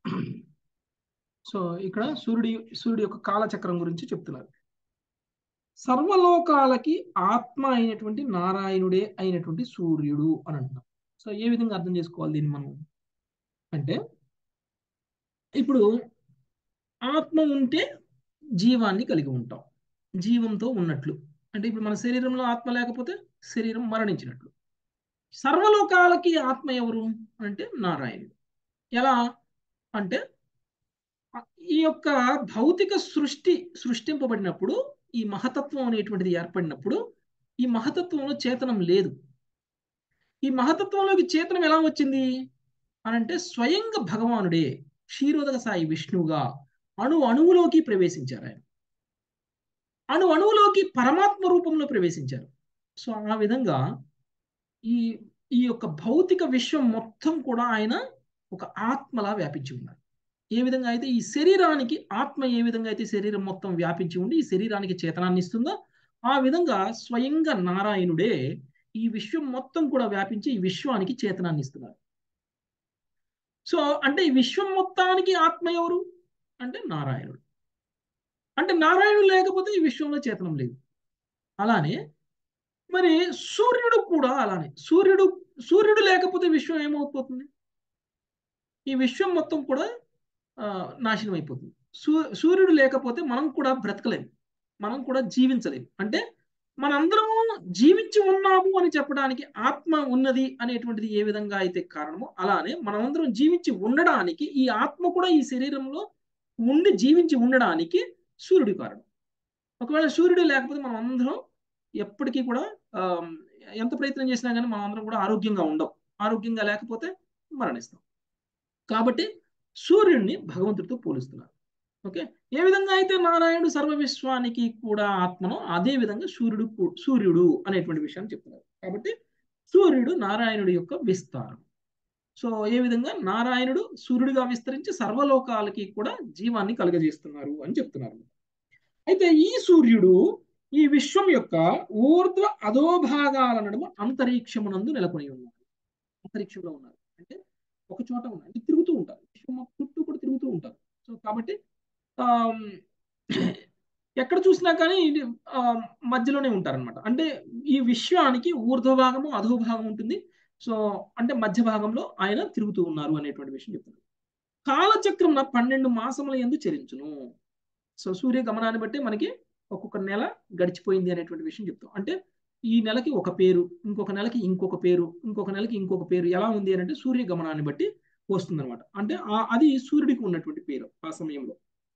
సో ఇక్కడ సూర్యుడి సూర్యుడి యొక్క కాలచక్రం గురించి చెప్తున్నారు సర్వలోకాలకి ఆత్మ అయినటువంటి నారాయణుడే అయినటువంటి సూర్యుడు అని అంటున్నాం సో ఏ విధంగా అర్థం చేసుకోవాలి దీన్ని మనం అంటే ఇప్పుడు ఆత్మ ఉంటే జీవాన్ని కలిగి ఉంటాం జీవంతో ఉన్నట్లు అంటే ఇప్పుడు మన శరీరంలో ఆత్మ లేకపోతే శరీరం మరణించినట్లు సర్వలోకాలకి ఆత్మ ఎవరు అంటే నారాయణుడు ఎలా అంటే ఈ యొక్క భౌతిక సృష్టి సృష్టింపబడినప్పుడు ఈ మహతత్వం అనేటువంటిది ఏర్పడినప్పుడు ఈ మహతత్వంలో చేతనం లేదు ఈ మహతత్వంలోకి చేతనం ఎలా వచ్చింది అనంటే స్వయంగా భగవానుడే క్షీరోదక సాయి విష్ణువుగా అణు అణువులోకి ప్రవేశించారు ఆయన అణు అణువులోకి పరమాత్మ రూపంలో ప్రవేశించారు సో ఆ విధంగా ఈ ఈ యొక్క భౌతిక విశ్వం మొత్తం కూడా ఆయన ఒక ఆత్మలా వ్యాపించి ఉన్నారు ఏ విధంగా అయితే ఈ శరీరానికి ఆత్మ ఏ విధంగా అయితే శరీరం మొత్తం వ్యాపించి ఉండి ఈ శరీరానికి చేతనాన్ని ఇస్తుందో ఆ విధంగా స్వయంగా నారాయణుడే ఈ విశ్వం మొత్తం కూడా వ్యాపించి ఈ విశ్వానికి చేతనాన్ని ఇస్తున్నారు సో అంటే ఈ విశ్వం మొత్తానికి ఆత్మ ఎవరు అంటే నారాయణుడు అంటే నారాయణుడు లేకపోతే ఈ విశ్వంలో చేతనం లేదు అలానే మరి సూర్యుడు కూడా అలానే సూర్యుడు సూర్యుడు లేకపోతే విశ్వం ఏమైపోతుంది ఈ విశ్వం మొత్తం కూడా ఆ, నాశనం అయిపోతుంది సూ సూర్యుడు లేకపోతే మనం కూడా బ్రతకలేము మనం కూడా జీవించలేము అంటే మనందరము జీవించి ఉన్నాము అని చెప్పడానికి ఆత్మ ఉన్నది అనేటువంటిది ఏ విధంగా అయితే కారణమో అలానే మనమందరం జీవించి ఉండడానికి ఈ ఆత్మ కూడా ఈ శరీరంలో ఉండి జీవించి ఉండడానికి సూర్యుడు కారణం ఒకవేళ సూర్యుడు లేకపోతే మనం అందరం ఎప్పటికీ కూడా ఆ, ఎంత ప్రయత్నం చేసినా కానీ మనం అందరం కూడా ఆరోగ్యంగా ఉండవు ఆరోగ్యంగా లేకపోతే మరణిస్తాం కాబట్టి సూర్యుడిని భగవంతుడితో పోలుస్తున్నారు ఓకే ఏ విధంగా అయితే నారాయణుడు సర్వ విశ్వానికి కూడా ఆత్మనో అదే విధంగా సూర్యుడు కూ- సూర్యుడు అనేటువంటి విషయాన్ని చెప్తున్నారు కాబట్టి సూర్యుడు నారాయణుడి యొక్క విస్తారం సో ఏ విధంగా నారాయణుడు సూర్యుడిగా విస్తరించి సర్వలోకాలకి కూడా జీవాన్ని కలుగజేస్తున్నారు అని చెప్తున్నారు అయితే ఈ సూర్యుడు ఈ విశ్వం యొక్క ఊర్ధ్వ అధోభాగాల నడుమ అంతరిక్షమునందు నెలకొని ఉన్నారు అంతరిక్షంలో ఉన్నారు అంటే ఒక చోట ఉన్నారు అంటే తిరుగుతూ ఉంటారు విశ్వం మొత్తం చుట్టూ కూడా తిరుగుతూ ఉంటారు సో కాబట్టి ఆమ్, ఎక్కడ చూసినా కానీ ఇది, ఆ, మధ్యలోనే ఉంటారన్నమాట అంటే ఈ విశ్వానికి ఊర్ధ్వ భాగము అధో భాగం ఉంటుంది సో అంటే మధ్య భాగంలో ఆయన తిరుగుతూ ఉన్నారు అనేటువంటి విషయం చెప్తున్నారు కాలచక్రం పన్నెండు మాసముల ఎందు చరించును సో సూర్య గమనాన్ని బట్టి మనకి ఒక్కొక్క నెల గడిచిపోయింది అనేటువంటి విషయం చెప్తాం అంటే ఈ నెలకి ఒక పేరు ఇంకొక నెలకి ఇంకొక పేరు ఇంకొక నెలకి ఇంకొక పేరు ఎలా ఉంది అని అంటే సూర్య గమనాన్ని బట్టి వస్తుందన్నమాట అంటే ఆ- అది సూర్యుడికి ఉన్నటువంటి పేరు ఆ సమయంలో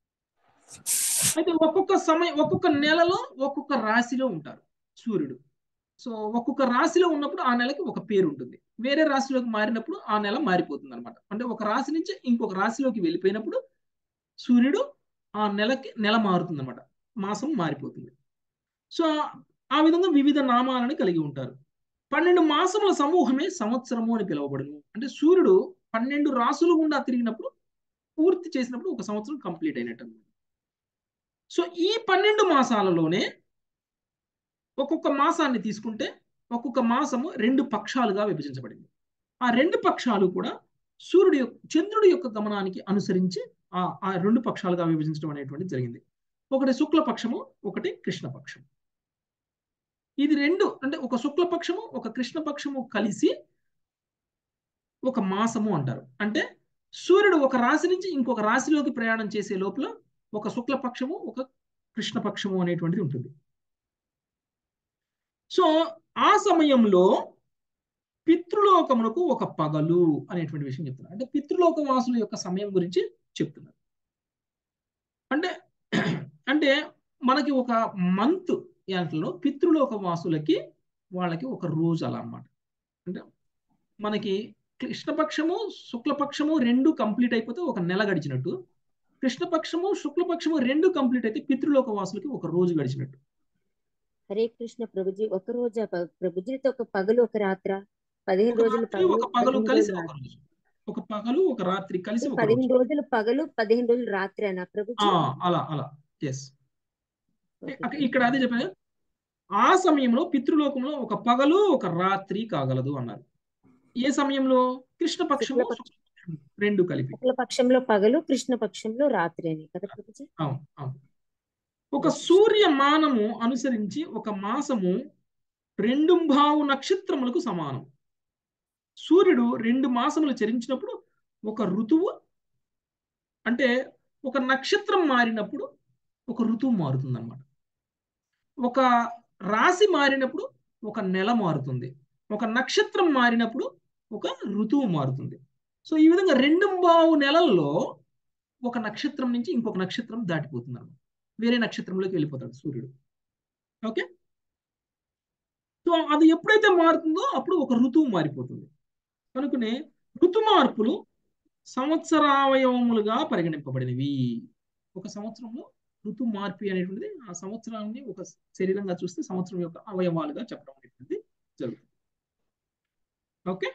అయితే ఒక్కొక్క సమయం ఒక్కొక్క నెలలో ఒక్కొక్క రాశిలో ఉంటారు సూర్యుడు సో ఒక్కొక్క రాశిలో ఉన్నప్పుడు ఆ నెలకి ఒక పేరు ఉంటుంది వేరే రాశిలోకి మారినప్పుడు ఆ నెల మారిపోతుంది అనమాట అంటే ఒక రాశి నుంచి ఇంకొక రాశిలోకి వెళ్ళిపోయినప్పుడు సూర్యుడు ఆ నెలకి నెల మారుతుంది అనమాట మాసం మారిపోతుంది సో ఆ విధంగా వివిధ నామాలను కలిగి ఉంటారు పన్నెండు మాసముల సమూహమే సంవత్సరము అని పిలువబడును అంటే సూర్యుడు పన్నెండు రాసులు గుండా తిరిగినప్పుడు పూర్తి చేసినప్పుడు ఒక సంవత్సరం కంప్లీట్ అయినట్టు అన్నమాట సో ఈ పన్నెండు మాసాలలోనే ఒక్కొక్క మాసాన్ని తీసుకుంటే ఒక్కొక్క మాసము రెండు పక్షాలుగా విభజించబడింది ఆ రెండు పక్షాలు కూడా సూర్యుడి యొక్క చంద్రుడి యొక్క గమనానికి అనుసరించి ఆ ఆ రెండు పక్షాలుగా విభజించడం అనేటువంటిది జరిగింది ఒకటి శుక్లపక్షము ఒకటి కృష్ణపక్షము ఇది రెండు అంటే ఒక శుక్లపక్షము ఒక కృష్ణపక్షము కలిసి ఒక మాసము అంటారు అంటే సూర్యుడు ఒక రాశి నుంచి ఇంకొక రాశిలోకి ప్రయాణం చేసే లోపల ఒక శుక్లపక్షము ఒక కృష్ణపక్షము అనేటువంటిది ఉంటుంది సో ఆ సమయంలో పితృలోకమునకు ఒక పగలు అనేటువంటి విషయం చెప్తున్నారు అంటే పితృలోక వాసుల యొక్క సమయం గురించి చెప్తున్నారు అంటే అంటే మనకి ఒక మంత్ యాట్లో పితృలోక వాసులకి వాళ్ళకి ఒక రోజు అలా అన్నమాట అంటే మనకి కృష్ణపక్షము శుక్లపక్షము రెండు కంప్లీట్ అయిపోతే ఒక నెల గడిచినట్టు కృష్ణపక్షము శుక్లపక్షము రెండు కంప్లీట్ అయితే పితృలోక వాసులకి ఒక రోజు గడిచినట్టు హరే కృష్ణ ప్రభుజీ ఒక రోజు ప్రభుజీతో ఒక పగలు ఒక రాత్ర పదిహేను ఒక రోజులు రాత్రి పగలు ఒక పగలు పదిహేను కలిసి రోజులు ఒక రాత్రి రోజు ఒక పగలు ఒక రాత్రి కలిసి ఒక రోజు పదిహేను రోజులు పగలు పదిహేను రోజులు రాత్రి అన్న ప్రభుజీ ఆ అలా అలా ఎస్ ఓకే ఇక్కడ అదే చెప్పాను ఆ సమయంలో పితృలోకంలో ఒక పగలు ఒక రాత్రి కాగలదు అన్నారు ఏ సమయంలో కృష్ణపక్షము శుక్లపక్షం శుక్లపక్షము రెండు కలిపి శుక్ల పక్షంలో పగలు కృష్ణ పక్షంలో రాత్రి అని కదా ప్రభుజీ అవును అవును ఒక సూర్యమానము అనుసరించి ఒక మాసము రెండు భావు నక్షత్రములకు సమానం సూర్యుడు రెండు మాసములు చరించినప్పుడు ఒక ఋతువు అంటే ఒక నక్షత్రం మారినప్పుడు ఒక ఋతువు మారుతుంది అనమాట ఒక రాశి మారినప్పుడు ఒక నెల మారుతుంది ఒక నక్షత్రం మారినప్పుడు ఒక ఋతువు మారుతుంది సో ఈ విధంగా రెండు బావు నెలల్లో ఒక నక్షత్రం నుంచి ఇంకొక నక్షత్రం దాటిపోతుంది అనమాట వేరే నక్షత్రంలోకి వెళ్ళిపోతాడు సూర్యుడు ఓకే సో అది ఎప్పుడైతే మారుతుందో అప్పుడు ఒక ఋతువు మారిపోతుంది కనుకనే ఋతు మార్పులు సంవత్సరావయవములుగా పరిగణింపబడినవి ఒక సంవత్సరంలో ఋతు మార్పు అనేటువంటిది ఆ సంవత్సరాన్ని ఒక శరీరంగా చూస్తే సంవత్సరం యొక్క అవయవాలుగా చెప్పడం అనేటువంటిది జరుగుతుంది ఓకే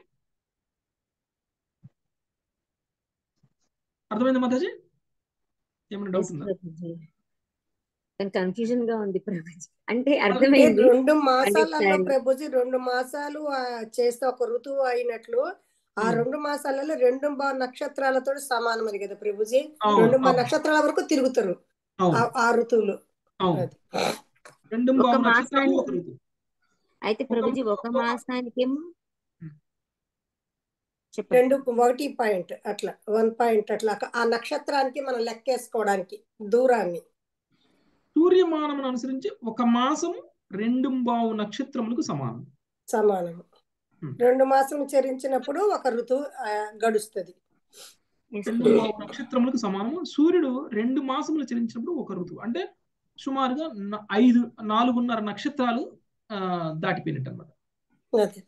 అర్థమైంది మాతాజీ ఏమైనా డౌట్ ఎస్ ఉందా ప్రభుజీ కానీ కన్ఫ్యూజన్ గా ఉంది ప్రభుజీ అంటే అంటే అర్థమైంది రెండు అంటే మాసాలలో ఒకసారి ప్రభుజీ రెండు మాసాలు ఆ, చేస్తే ఒక ఋతువు అయినట్లు ఆ ఉమ్, రెండు మాసాలలో రెండు మా నక్షత్రాలతో సమానం అది కదా ప్రభుజీ అవును రెండు మా అవును నక్షత్రాల వరకు తిరుగుతారు అవును ఆ ఆ ఋతువులు అవును అది రెండు ఒక బావు నక్షత్రాలు మాసానికి ఒక ఋతువు అయితే ఒక ప్రభుజీ ఒక ఒక మాసానికేమో ఉమ్, చెప్పండి రెండు ఒకటి పాయింట్ అట్లా వన్ పాయింట్ అట్లా ఆ నక్షత్రానికి మనం లెక్కేసుకోవడానికి దూరాన్ని సూర్యమానమును అనుసరించి ఒక మాసము రెండు బావు నక్షత్రములకు సమానం సమానము ఉమ్. రెండు మాసం చరించినప్పుడు ఒక ఋతువు ఆ, గడుస్తుంది ఎస్ రెండు ప్రభుజీ బావు నక్షత్రములకు సమానము సూర్యుడు రెండు మాసములు చరించినప్పుడు ఒక ఋతువు అంటే సుమారుగా న- ఐదు నాలుగున్నర నక్షత్రాలు ఆ, దాటిపోయినట్టు అనమాట అదే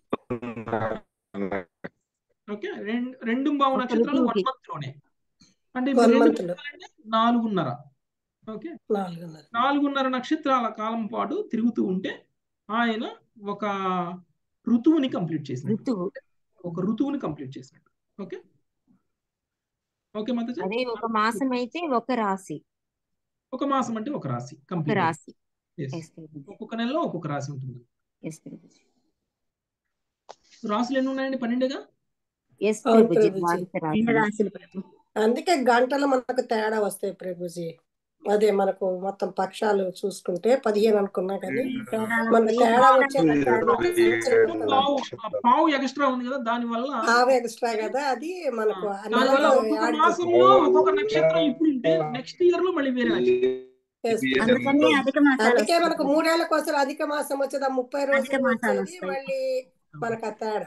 ఓకే రెండు రెండు బావు ఒక నక్షత్రాలు వన్ ఋతువుకి. మంత్ లోనే అంటే ఇప్పుడు వన్ రెండు మంత్ లో నక్షత్రాలు అంటే నాలుగున్నర ఓకే నాలుగున్నర నాలుగున్నర నక్షత్రాల కాలం పాటు తిరుగుతూ ఉంటే ఆయన ఒక ఋతువుని కంప్లీట్ చేసినట్టు ఋతువు ఒక ఋతువుని కంప్లీట్ చేసినట్టు ఓకే ఓకే మాతాజీ అదే ఒక మాసం అయితే ఒక రాశి ఒక మాసం అంటే ఒక రాశి ఒక కంప్లీట్ రాశి ఎస్ ఎస్ ప్రభుజీ ఒక్కొక్క నెలలో ఒక్కొక్క రాశి ఉంటుంది ఎస్ ప్రభుజీ రాశులు ఎన్ని ఉన్నాయండి పన్నెండేగా ఎస్ అవును ప్రభుజీ ప్రభుజీ ద్వాదశ రాశులు రాశులు ప్రభు అందుకే గంటలు మనకు తేడా వస్తాయి ప్రభుజీ అదే మనకు మొత్తం పక్షాలు చూసుకుంటే పదిహేను అనుకున్నా కానీ మనకు తేడా వచ్చేటట్టు సంవత్సరం పావు ఆ పావు ఎక్స్ట్రా ఉంది కదా దాని వల్ల ఆవు ఎక్స్ట్రా కదా అది మనకు ఆ దాని వల్ల నెలలో ఒక్కొక్క యాడ్ మాసంలో ఒక్కొక్క నక్షత్రం ఇప్పుడు ఉంటే నెక్స్ట్ ఇయర్ లో మళ్ళీ వేరే నక్షత్రం చేస్తుంది. అందుకని అధిక మాసాలు అందుకే వస్తాయి మనకు మూడేళ్లకు ఒకసారి అధిక మాసం వచ్చేది ఆ ముప్పై అధిక రోజులు మాసాలు వచ్చేది వస్తాయి మళ్ళీ మనకు ఆ తేడా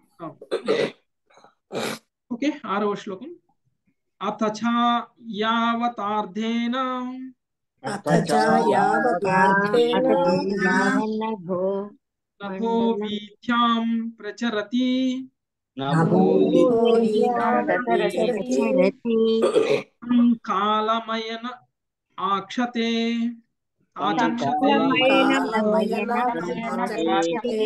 ఓకే ఆరవ శ్లోకం అథ చ యావతార్థేన అథ చ యావతార్థేన యావన్నభో నభో వీథ్యాం ప్రచరతి ప్రచరతి తం కాలమయన ఆక్షతే ఆచక్షతే కాలమయన ఆచక్షతే.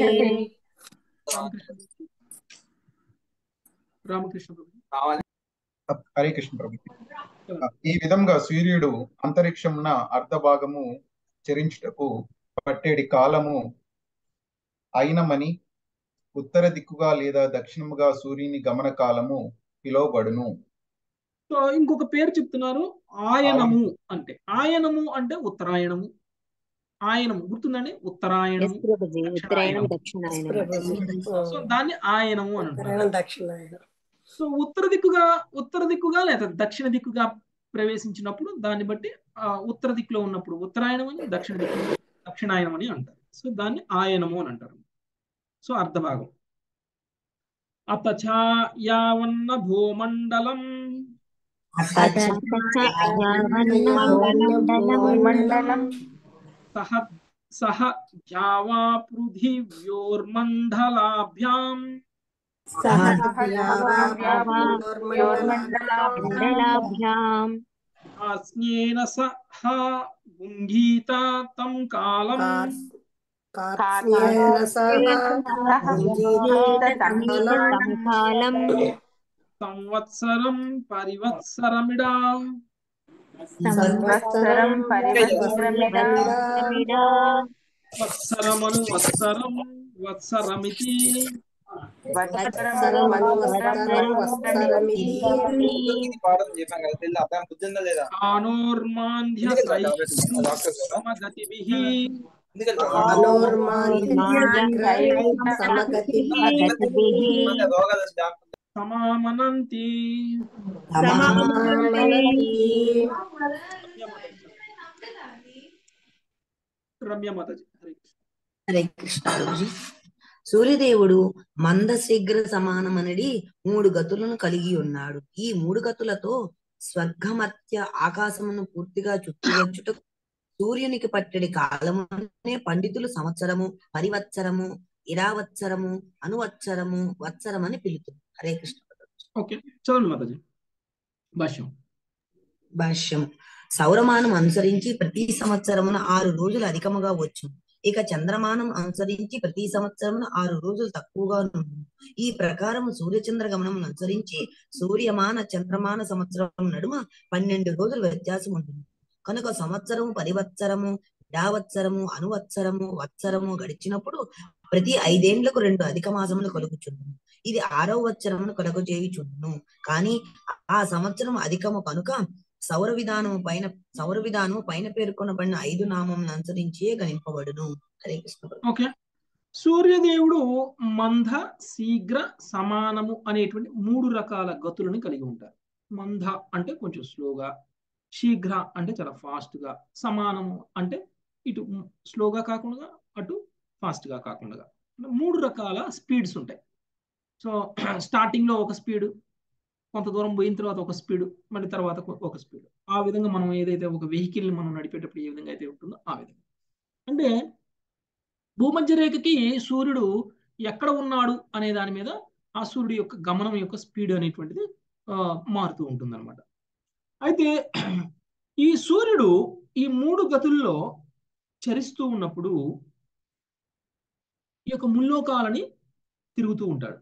రామకృష్ణ ప్రభు హరే కృష్ణ ప్రభు ఈ విధంగా సూర్యుడు అంతరిక్షమున అర్ధ భాగము చరించుటకు పట్టేడి కాలము అయినమని ఉత్తర దిక్కుగా లేదా దక్షిణముగా సూర్యుని గమన కాలము పిలువబడును సో ఇంకొక పేరు చెప్తున్నారు ఆయనము అంటే ఆయనము అంటే ఉత్తరాయణము ఆయనము గుర్తుందండి ఉత్తరాయణము ఎస్ ప్రభుజీ ఉత్తరాయణం దక్షిణాయనం ప్రభుజీ సో దాన్ని ఆయనము అని అంటారు ఉత్తరాయణం దక్షిణాయనం సో ఉత్తర దిక్కుగా ఉత్తర దిక్కుగా లేదా దక్షిణ దిక్కుగా ప్రవేశించినప్పుడు దాన్ని బట్టి ఆ ఉత్తర దిక్కులో ఉన్నప్పుడు ఉత్తరాయణం అని దక్షిణ దిక్కు దక్షిణాయనం అని అంటారు సో దాన్ని ఆయనము అని అంటారు సో అర్ధభాగం అత యావన్న భూమండలం మండలం సహ సహ జావా పృథివ్యోర్మండలాభ్యాం మండలాభ్యాం ఆస్నేన సహ గుంగీత తం కాలం కార్స్యేన సహ తం కాలం సంవత్సరం పరివత్సరమిడా సంవత్సరం పరివత్సరమిడా వత్సరమను వత్సరం వత్సరమితి వత్సరం అనువత్సరం వత్సరమితి కానోర్మాంధ్య సమగతిభిః సమామనంతి రమ్య మాతాజీ హరే కృష్ణ. హరే కృష్ణ ప్రభుజీ సూర్యదేవుడు మందశీఘ్ర సమానమనడి మూడు గతులను కలిగి ఉన్నాడు ఈ మూడు గతులతో స్వర్గమత్య ఆకాశమును పూర్తిగా చుట్టువచ్చుటకు సూర్యునికి పట్టడి కాలమునే పండితులు సంవత్సరము పరివత్సరము ఇరావత్సరము అనువత్సరము వత్సరం అని పిలుతుంది హరే కృష్ణ ప్రభుజీ. ఓకే చదవండి మాతాజీ భాష్యం భాష్యం సౌరమానం అనుసరించి ప్రతి సంవత్సరమున ఆరు రోజులు అధికముగా వచ్చు ఇక చంద్రమానం అనుసరించి ప్రతి సంవత్సరమున ఆరు రోజులు తక్కువగా ఉండును ఈ ప్రకారం సూర్యచంద్ర గమనమును అనుసరించి సూర్యమాన చంద్రమాన సంవత్సరం నడుమ పన్నెండు రోజులు వ్యత్యాసం ఉంటుంది కనుక సంవత్సరము పరివత్సరము యావత్సరము అనువత్సరము వత్సరము గడిచినప్పుడు ప్రతి ఐదేండ్లకు రెండు అధిక మాసములు కలుగుచుండును ఇది ఆరవ వత్సరమును కలుగజేయుచుండును కానీ ఆ సంవత్సరం అధికము కనుక సౌర విధానము పైన సౌర విధానము పైన పేర్కొనబడిన ఐదు నామములను అనుసరించే గణింపబడును హరే కృష్ణ ప్రభు. ఓకే సూర్యదేవుడు మంద శీఘ్ర సమానము అనేటువంటి మూడు రకాల గతులను కలిగి ఉంటారు మంద అంటే కొంచెం స్లోగా శీఘ్ర అంటే చాలా ఫాస్ట్ గా సమానము అంటే ఇటు స్లోగా కాకుండా అటు ఫాస్ట్ గా కాకుండా మూడు రకాల స్పీడ్స్ ఉంటాయి సో స్టార్టింగ్ లో ఒక స్పీడ్ కొంత దూరం పోయిన తర్వాత ఒక స్పీడ్ మళ్ళీ తర్వాత ఒక స్పీడ్ ఆ విధంగా మనం ఏదైతే ఒక వెహికల్ ని మనం నడిపేటప్పుడు ఏ విధంగా అయితే ఉంటుందో ఆ విధంగా అంటే భూమధ్య రేఖకి సూర్యుడు ఎక్కడ ఉన్నాడు అనే దాని మీద ఆ సూర్యుడి యొక్క గమనం యొక్క స్పీడ్ అనేటువంటిది ఆ, మారుతూ ఉంటుంది అనమాట అయితే ఈ సూర్యుడు ఈ మూడు గతుల్లో చరిస్తూ ఉన్నప్పుడు ఈ యొక్క ముల్లోకాలని తిరుగుతూ ఉంటాడు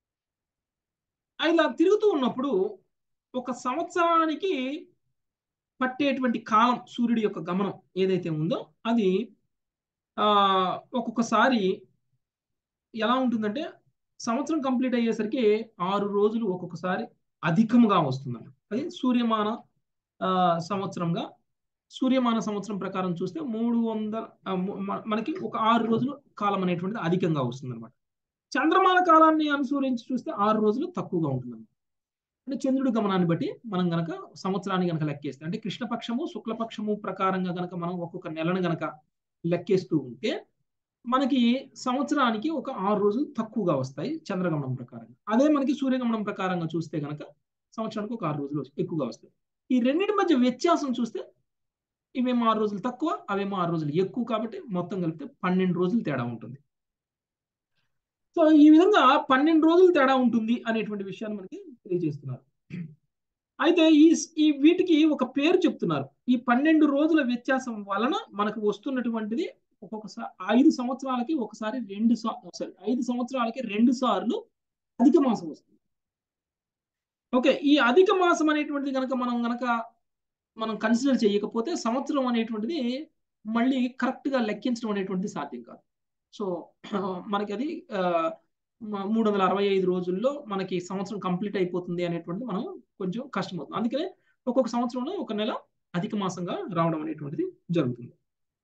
ఇలా తిరుగుతూ ఉన్నప్పుడు ఒక సంవత్సరానికి పట్టేటువంటి కాలం సూర్యుడి యొక్క గమనం ఏదైతే ఉందో అది ఆ ఒక్కొక్కసారి ఎలా ఉంటుందంటే సంవత్సరం కంప్లీట్ అయ్యేసరికి ఆరు రోజులు ఒక్కొక్కసారి అధికంగా వస్తుందండి అది సూర్యమాన ఆ, సంవత్సరంగా సూర్యమాన సంవత్సరం ప్రకారం చూస్తే మూడు వందల ఆ, ము- మ- మనకి ఒక ఆరు రోజులు కాలం అనేటువంటిది అధికంగా వస్తుంది అనమాట చంద్రమాన కాలాన్ని అనుసరించి చూస్తే ఆరు రోజులు తక్కువగా ఉంటుంది అంటే చంద్రుడి గమనాన్ని బట్టి మనం గనక సంవత్సరాన్ని గనక లెక్కేస్తే అంటే కృష్ణపక్షము శుక్లపక్షము ప్రకారంగా గనక మనం ఒక్కొక్క నెలను గనక లెక్కేస్తూ ఉంటే మనకి సంవత్సరానికి ఒక ఆరు రోజులు తక్కువగా వస్తాయి చంద్రగమనం ప్రకారంగా అదే మనకి సూర్యగమనం ప్రకారంగా చూస్తే గనక సంవత్సరానికి ఒక ఆరు రోజులు ఎక్కువగా వస్తాయి ఈ రెండింటి మధ్య వ్యత్యాసం చూస్తే ఇవేమో ఆరు రోజులు తక్కువ అవేమో ఆరు రోజులు ఎక్కువ కాబట్టి మొత్తం కలిపితే పన్నెండు రోజులు తేడా ఉంటుంది సో ఈ విధంగా పన్నెండు రోజులు తేడా ఉంటుంది అనేటువంటి విషయాన్ని మనకి తెలియజేస్తున్నారు అయితే ఈ ఈ వీటికి ఒక పేరు చెప్తున్నారు ఈ పన్నెండు రోజుల వ్యత్యాసం వలన మనకు వస్తున్నటువంటిది ఒక్కొక్కసారి ఐదు సంవత్సరాలకి ఒకసారి రెండు సారీ ఐదు సంవత్సరాలకి రెండు సార్లు అధిక మాసం వస్తుంది ఓకే ఈ అధిక మాసం అనేటువంటిది కనుక మనం గనక మనం కన్సిడర్ చేయకపోతే సంవత్సరం అనేటువంటిది మళ్ళీ కరెక్ట్ గా లెక్కించడం అనేటువంటిది సాధ్యం కాదు సో మనకి అది మూడు వందల అరవై ఐదు రోజుల్లో మనకి సంవత్సరం కంప్లీట్ అయిపోతుంది అనేటువంటిది మనం కొంచెం కష్టమవుతుంది అందుకనే ఒక్కొక్క సంవత్సరంలో ఒక నెల అధిక మాసంగా రావడం అనేటువంటిది జరుగుతుంది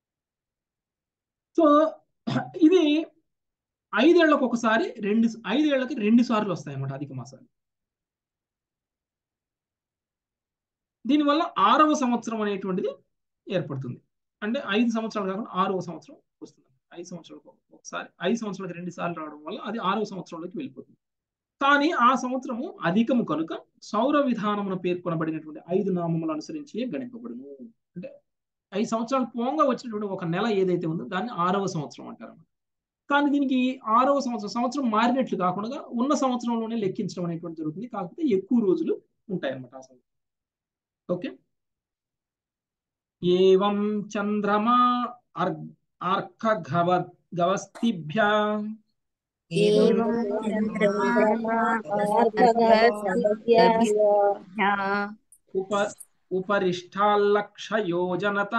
సో ఇది ఐదేళ్లకు ఒకసారి రెండు ఐదేళ్లకి రెండు సార్లు వస్తాయి అన్నమాట అధిక మాసాలు దీనివల్ల ఆరవ సంవత్సరం అనేటువంటిది ఏర్పడుతుంది అంటే ఐదు సంవత్సరాలు కాకుండా ఆరవ సంవత్సరం వస్తుంది ఐదు సంవత్సరాలకు ఒకసారి ఐదు సంవత్సరాలకు రెండు సార్లు రావడం వల్ల అది ఆరవ సంవత్సరంలోకి వెళ్ళిపోతుంది కానీ ఆ సంవత్సరము అధికము కనుక సౌర విధానమున పేర్కొనబడినటువంటి ఐదు నామములు అనుసరించి గణింపబడును అంటే ఐదు సంవత్సరాలు పోంగా వచ్చినటువంటి ఒక నెల ఏదైతే ఉందో దాన్ని ఆరవ సంవత్సరం అంటారు కానీ దీనికి ఆరవ సంవత్సరం సంవత్సరం మారినట్లు కాకుండా ఉన్న సంవత్సరంలోనే లెక్కించడం అనేటువంటి జరుగుతుంది కాకపోతే ఎక్కువ రోజులు ఉంటాయి అన్నమాట ఆ సంవత్సరం ఓకే ఏవం చంద్రమా అర్క గవ గవస్తిభ్య ఉప ఉపరిష్టాల్లక్ష యోజనత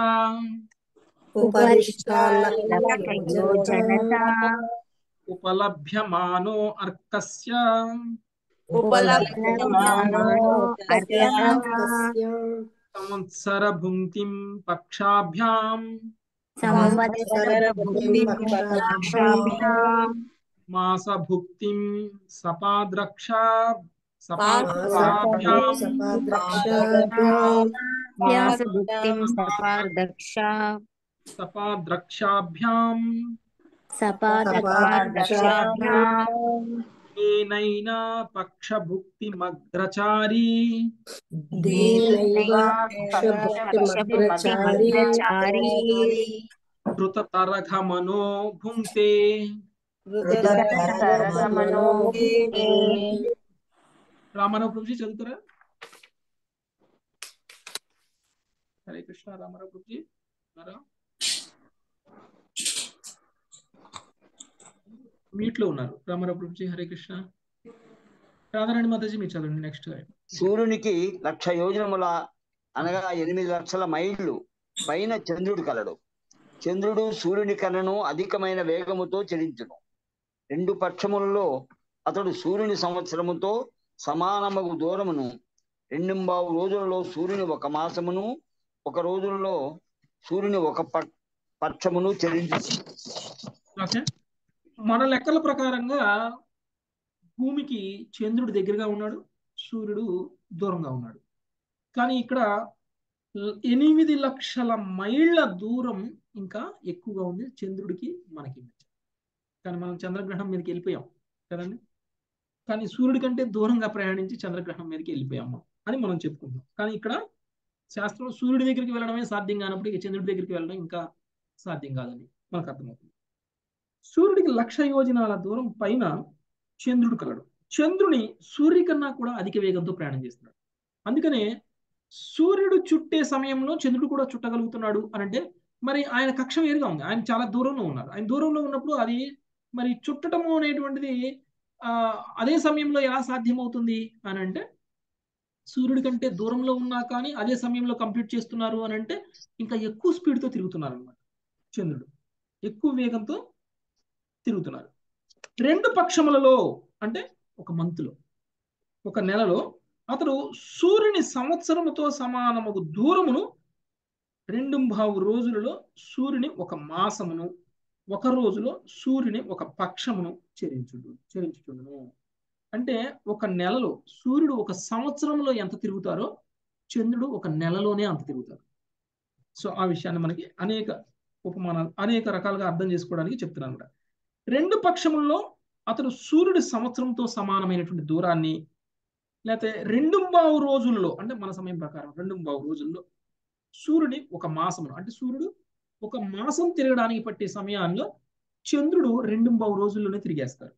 ఉపలభ్యమానో అర్కస్య సంవత్సర భుంక్తిం పక్షాభ్యాం మాస భుక్తిం సపాద్రక్ష సపాద్రక్షాభ్యాం ఏనైనా పక్షభుక్తిమగ్రచారీ ధృతతరఘమనో భుంక్తే రామారావు ప్రభుజీ చదువుతారా హరే కృష్ణ రామారావు ప్రభుజీ మీట్ లో ఉన్నారు రామారావు ప్రభుజీ హరే కృష్ణ రాధారాణి మాతాజీ మీరు చదవండి నెక్స్ట్ సూర్యునికి లక్ష యోజనముల అనగా ఎనిమిది లక్షల మైళ్ళు పైన చంద్రుడు కలడు చంద్రుడు సూర్యుని కలను అధికమైన వేగముతో చెలించును రెండు పక్షములలో అతడు సూర్యుని సంవత్సరముతో సమానమగు దూరమును రెండుంబావు రోజులలో సూర్యుని ఒక మాసమును ఒక రోజులలో సూర్యుని ఒక పక్షమును చెల్లించు ఓకే మన లెక్కల ప్రకారంగా భూమికి చంద్రుడు దగ్గరగా ఉన్నాడు సూర్యుడు దూరంగా ఉన్నాడు కానీ ఇక్కడ ఎనిమిది లక్షల మైళ్ళ దూరం ఇంకా ఎక్కువగా ఉంది చంద్రుడికి మనకి మధ్య కానీ మనం చంద్రగ్రహణం మీదకి వెళ్ళిపోయాం కదండి కానీ సూర్యుడి కంటే దూరంగా ప్రయాణించి చంద్రగ్రహణం మీదకి వెళ్ళిపోయాము అని మనం చెప్పుకుంటున్నాం కానీ ఇక్కడ శాస్త్రం సూర్యుడి దగ్గరికి వెళ్ళడమే సాధ్యం కానప్పుడు ఇక చంద్రుడి దగ్గరికి వెళ్ళడం ఇంకా సాధ్యం కాదని మనకు అర్థమవుతుంది సూర్యుడికి లక్ష యోజనాల దూరం పైన చంద్రుడు కలడు చంద్రుని సూర్యుడి కన్నా కూడా అధిక వేగంతో ప్రయాణం చేస్తున్నాడు అందుకనే సూర్యుడు చుట్టే సమయంలో చంద్రుడు కూడా చుట్టగలుగుతున్నాడు అని అంటే మరి ఆయన కక్ష వేరుగా ఉంది ఆయన చాలా దూరంలో ఉన్నారు ఆయన దూరంలో ఉన్నప్పుడు అది మరి చుట్టటము అనేటువంటిది ఆ అదే సమయంలో ఎలా సాధ్యమవుతుంది అని అంటే సూర్యుడి కంటే దూరంలో ఉన్నా కానీ అదే సమయంలో కంప్లీట్ చేస్తున్నారు అని అంటే ఇంకా ఎక్కువ స్పీడ్తో తిరుగుతున్నారు అనమాట చంద్రుడు ఎక్కువ వేగంతో తిరుగుతున్నారు రెండు పక్షములలో అంటే ఒక మంత్లో ఒక నెలలో అతడు సూర్యుని సంవత్సరముతో సమానము దూరమును రెండు బావు రోజులలో సూర్యుని ఒక మాసమును ఒక రోజులో సూర్యుని ఒక పక్షమును చెరించుడు చెరించుచుండును అంటే ఒక నెలలో సూర్యుడు ఒక సంవత్సరంలో ఎంత తిరుగుతారో చంద్రుడు ఒక నెలలోనే అంత తిరుగుతారు సో ఆ విషయాన్ని మనకి అనేక ఉపమానాలు అనేక రకాలుగా అర్థం చేసుకోవడానికి చెప్తున్నాను కూడా రెండు పక్షముల్లో అతడు సూర్యుడి సంవత్సరంతో సమానమైనటువంటి దూరాన్ని లేకపోతే రెండు బావు రోజుల్లో అంటే మన సమయం ప్రకారం రెండు బావు రోజుల్లో సూర్యుడి ఒక మాసమును అంటే సూర్యుడు ఒక మాసం తిరగడానికి పట్టే సమయాల్లో చంద్రుడు రెండు బావు రోజుల్లోనే తిరిగేస్తారు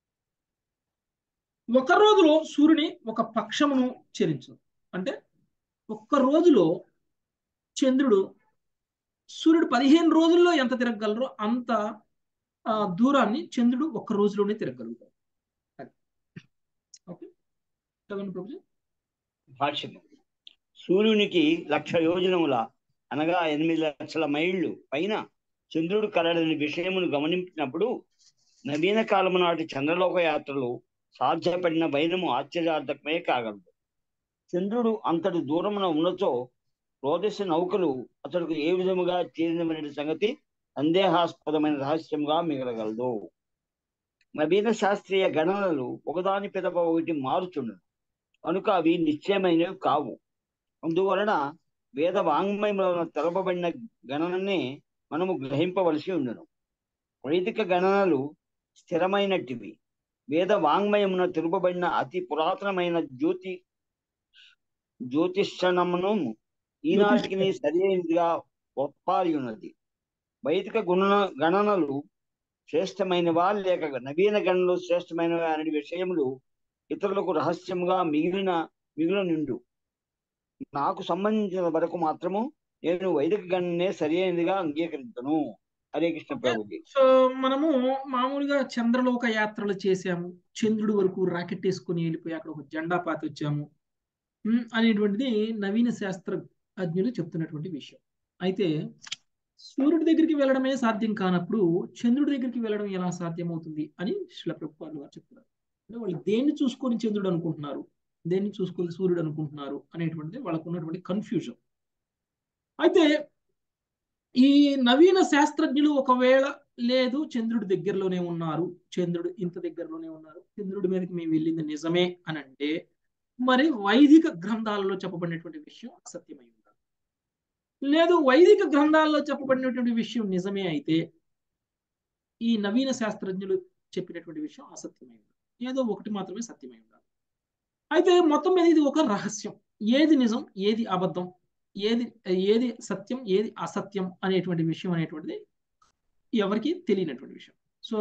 ఒక రోజులో సూర్యుని ఒక పక్షమును చెరించు అంటే ఒక్క రోజులో చంద్రుడు సూర్యుడు పదిహేను రోజుల్లో ఎంత తిరగగలరో అంత ఆ దూరాన్ని చంద్రుడు ఒక్క రోజులోనే తిరగలుగుతాడు ఓకే చదవండి ప్రభుజీ భాష్యము సూర్యునికి లక్ష యోజనముల అనగా ఎనిమిది లక్షల మైళ్ళు పైన చంద్రుడు కలడని విషయమును గమనించినప్పుడు నవీన కాలము నాటి చంద్రలోక యాత్రలు సాధ్యపడిన వైనము ఆశ్చర్యార్థకమే కాగలదు చంద్రుడు అంతటి దూరమున ఉన్నచో రోదశ నౌకలు అతడుకు ఏ విధముగా చేరినమైన సంగతి సందేహాస్పదమైన రహస్యంగా మిగలగలదు నవీన శాస్త్రీయ గణనలు ఒకదాని పెదప ఒకటి మారుచుండను కనుక అవి నిశ్చయమైనవి కావు అందువలన వేద వాంగ్మయములను తెలపబడిన గణననే మనము గ్రహింపవలసి ఉండను వైదిక గణనలు స్థిరమైనటివి వేద వాంగ్మయమున తెలుపబడిన అతి పురాతనమైన జ్యోతి జ్యోతిషణమును ఈనాటికి సరైనదిగా ఒప్పాలి ఉన్నది వైదిక గుణ గణనలు శ్రేష్టమైనవా లేక నవీన గణనలు శ్రేష్టమైనవా అనే విషయములు ఇతరులకు రహస్యంగా మిగిలిన మిగిలిన నిండు నాకు సంబంధించిన వరకు మాత్రము నేను వైదిక గణనే సరైనదిగా అంగీకరించను హరే కృష్ణ ప్రభుజీ సో మనము మామూలుగా చంద్రలోక యాత్రలు చేసాము చంద్రుడి వరకు రాకెట్ వేసుకుని వెళ్ళిపోయి అక్కడ ఒక జెండా పాతి వచ్చాము ఉమ్, అనేటువంటిది నవీన శాస్త్ర అజ్ఞులు చెప్తున్నటువంటి విషయం అయితే సూర్యుడి దగ్గరికి వెళ్ళడమే సాధ్యం కానప్పుడు చంద్రుడి దగ్గరికి వెళ్ళడం ఎలా సాధ్యమవుతుంది అని శిల ప్రభుత్వాలు వారు చెప్తున్నారు అంటే వాళ్ళు దేన్ని చూసుకొని చంద్రుడు అనుకుంటున్నారు దేన్ని చూసుకొని సూర్యుడు అనుకుంటున్నారు అనేటువంటిది వాళ్ళకు ఉన్నటువంటి కన్ఫ్యూజన్ అయితే ఈ నవీన శాస్త్రజ్ఞులు ఒకవేళ లేదు చంద్రుడి దగ్గరలోనే ఉన్నారు చంద్రుడు ఇంత దగ్గరలోనే ఉన్నారు చంద్రుడి మీదకి మేము వెళ్ళింది నిజమే అని అంటే మరి వైదిక గ్రంథాలలో చెప్పబడినటువంటి విషయం అసత్యమై ఉండాలి లేదు వైదిక గ్రంథాల్లో చెప్పబడినటువంటి విషయం నిజమే అయితే ఈ నవీన శాస్త్రజ్ఞులు చెప్పినటువంటి విషయం అసత్యమై ఉండాలి ఏదో ఒకటి మాత్రమే సత్యమై ఉండాలి అయితే మొత్తం మీద ఇది ఒక రహస్యం ఏది నిజం ఏది అబద్ధం ఏది ఏది సత్యం ఏది అసత్యం అనేటువంటి విషయం అనేటువంటిది ఎవరికి తెలియనటువంటి విషయం సో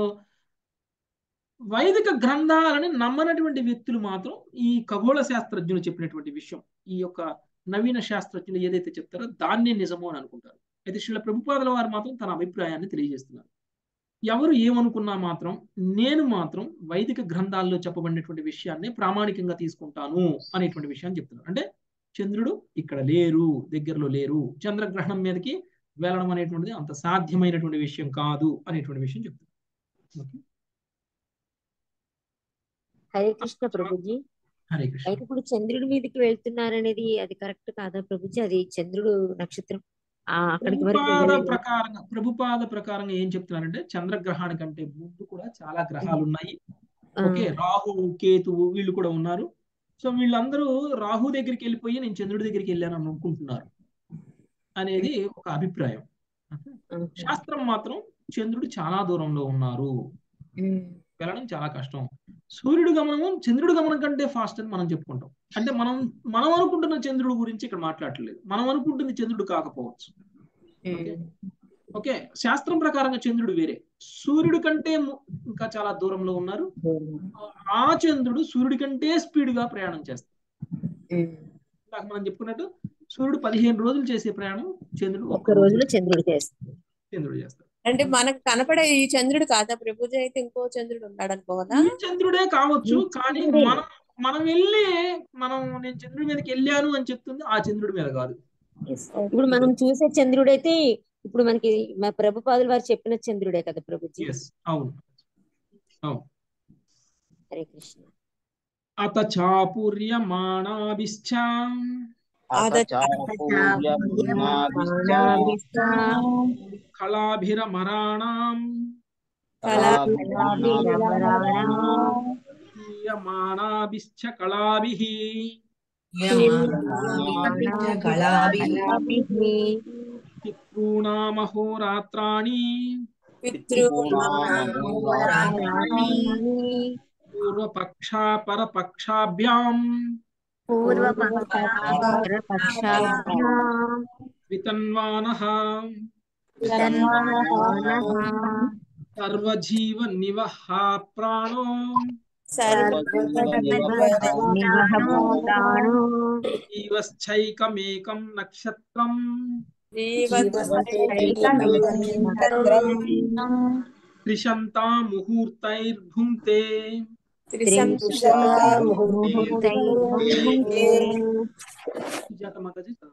వైదిక గ్రంథాలని నమ్మనటువంటి వ్యక్తులు మాత్రం ఈ ఖగోళ శాస్త్రజ్ఞులు చెప్పినటువంటి విషయం ఈ యొక్క నవీన శాస్త్రజ్ఞులు ఏదైతే చెప్తారో దాన్నే నిజము అని అనుకుంటారు అయితే శ్రీల ప్రభుపాదుల వారు మాత్రం తన అభిప్రాయాన్ని తెలియజేస్తున్నారు ఎవరు ఏమనుకున్నా మాత్రం నేను మాత్రం వైదిక గ్రంథాల్లో చెప్పబడినటువంటి విషయాన్ని ప్రామాణికంగా తీసుకుంటాను అనేటువంటి విషయాన్ని చెప్తున్నారు అంటే చంద్రుడు ఇక్కడ లేరు దగ్గరలో లేరు చంద్రగ్రహణం మీదకి వెళ్ళడం అనేటువంటిది అంత సాధ్యమైనటువంటి విషయం కాదు అనేటువంటి విషయం చెప్తున్నారు ఓకే హరే కృష్ణ ప్రభుజీ హరే కృష్ణ అయితే ఇప్పుడు చంద్రుడి మీదకి వెళ్తున్నారనేది అది కరెక్ట్ కాదా ప్రభుజీ అది చంద్రుడు నక్షత్రం ఆ అక్కడికి వరకు ప్రభుపాద వెళ్ళలేదు. ప్రకారంగా ప్రభుపాద ప్రకారంగా ఏం చెప్తున్నారంటే చంద్రగ్రహానికంటే ముందు కూడా చాలా గ్రహాలు ఉన్నాయి ఆ, ఓకే రాహు కేతువు వీళ్ళు కూడా ఉన్నారు సో వీళ్ళందరూ రాహు దగ్గరికి వెళ్ళిపోయి నేను చంద్రుడి దగ్గరికి వెళ్ళాను అని అనుకుంటున్నారు అనేది ఒక అభిప్రాయం ఆహా. శాస్త్రం మాత్రం చంద్రుడు చాలా దూరంలో ఉన్నారు ఉమ్, వెళ్ళడం చాలా కష్టం సూర్యుడు గమనము చంద్రుడు గమనం కంటే ఫాస్ట్ అని మనం చెప్పుకుంటాం అంటే మనం మనం అనుకుంటున్న చంద్రుడు గురించి ఇక్కడ మాట్లాడట్లేదు మనం అనుకుంటుంది చంద్రుడు కాకపోవచ్చు ఓకే ఉమ్, ఓకే శాస్త్రం ప్రకారంగా చంద్రుడు వేరే సూర్యుడి కంటే ము- ఇంకా చాలా దూరంలో ఉన్నారు ఆ చంద్రుడు సూర్యుడి కంటే స్పీడ్ గా ప్రయాణం చేస్తాడు ఇందాక మనం చెప్పుకున్నట్టు సూర్యుడు పదిహేను రోజులు చేసే ప్రయాణం చంద్రుడు ఒక్క రోజులో చంద్రుడు చేస్తాడు చంద్రుడు చేస్తాడు అంటే మనకు కనపడే ఈ చంద్రుడు కాదా ప్రభుజీ అయితే ఇంకో చంద్రుడు ఉన్నాడు అనుకోవాలా ఈ చంద్రుడే కావచ్చు కానీ మనం మనం వెళ్ళి మనం నేను చంద్రుడి మీదకి వెళ్ళాను అని చెప్తుంది ఆ చంద్రుడి మీద కాదు ఇప్పుడు మనం చూసే చంద్రుడైతే ఇప్పుడు మనకి మా ప్రభుపాదుల వారు చెప్పిన చంద్రుడే కదా ప్రభుజీ ఎస్ అవును అవును హరే కృష్ణ అత చాపుర్యమాణాభిశ్చ కళాభిరమరాణాం క్రియమాణాభిశ్చ కళాభిః పితॄణామహోరాత్రాణి పూర్వపక్షా పరపక్షాభ్యాం వితన్వానః సర్వజీవ నివహ ప్రాణో జీవశ్చైకమేకం నక్షత్రం త్రిశంతా ముహూర్తైర్భుంక్తే సుజాత మాతాజీ చదవండి.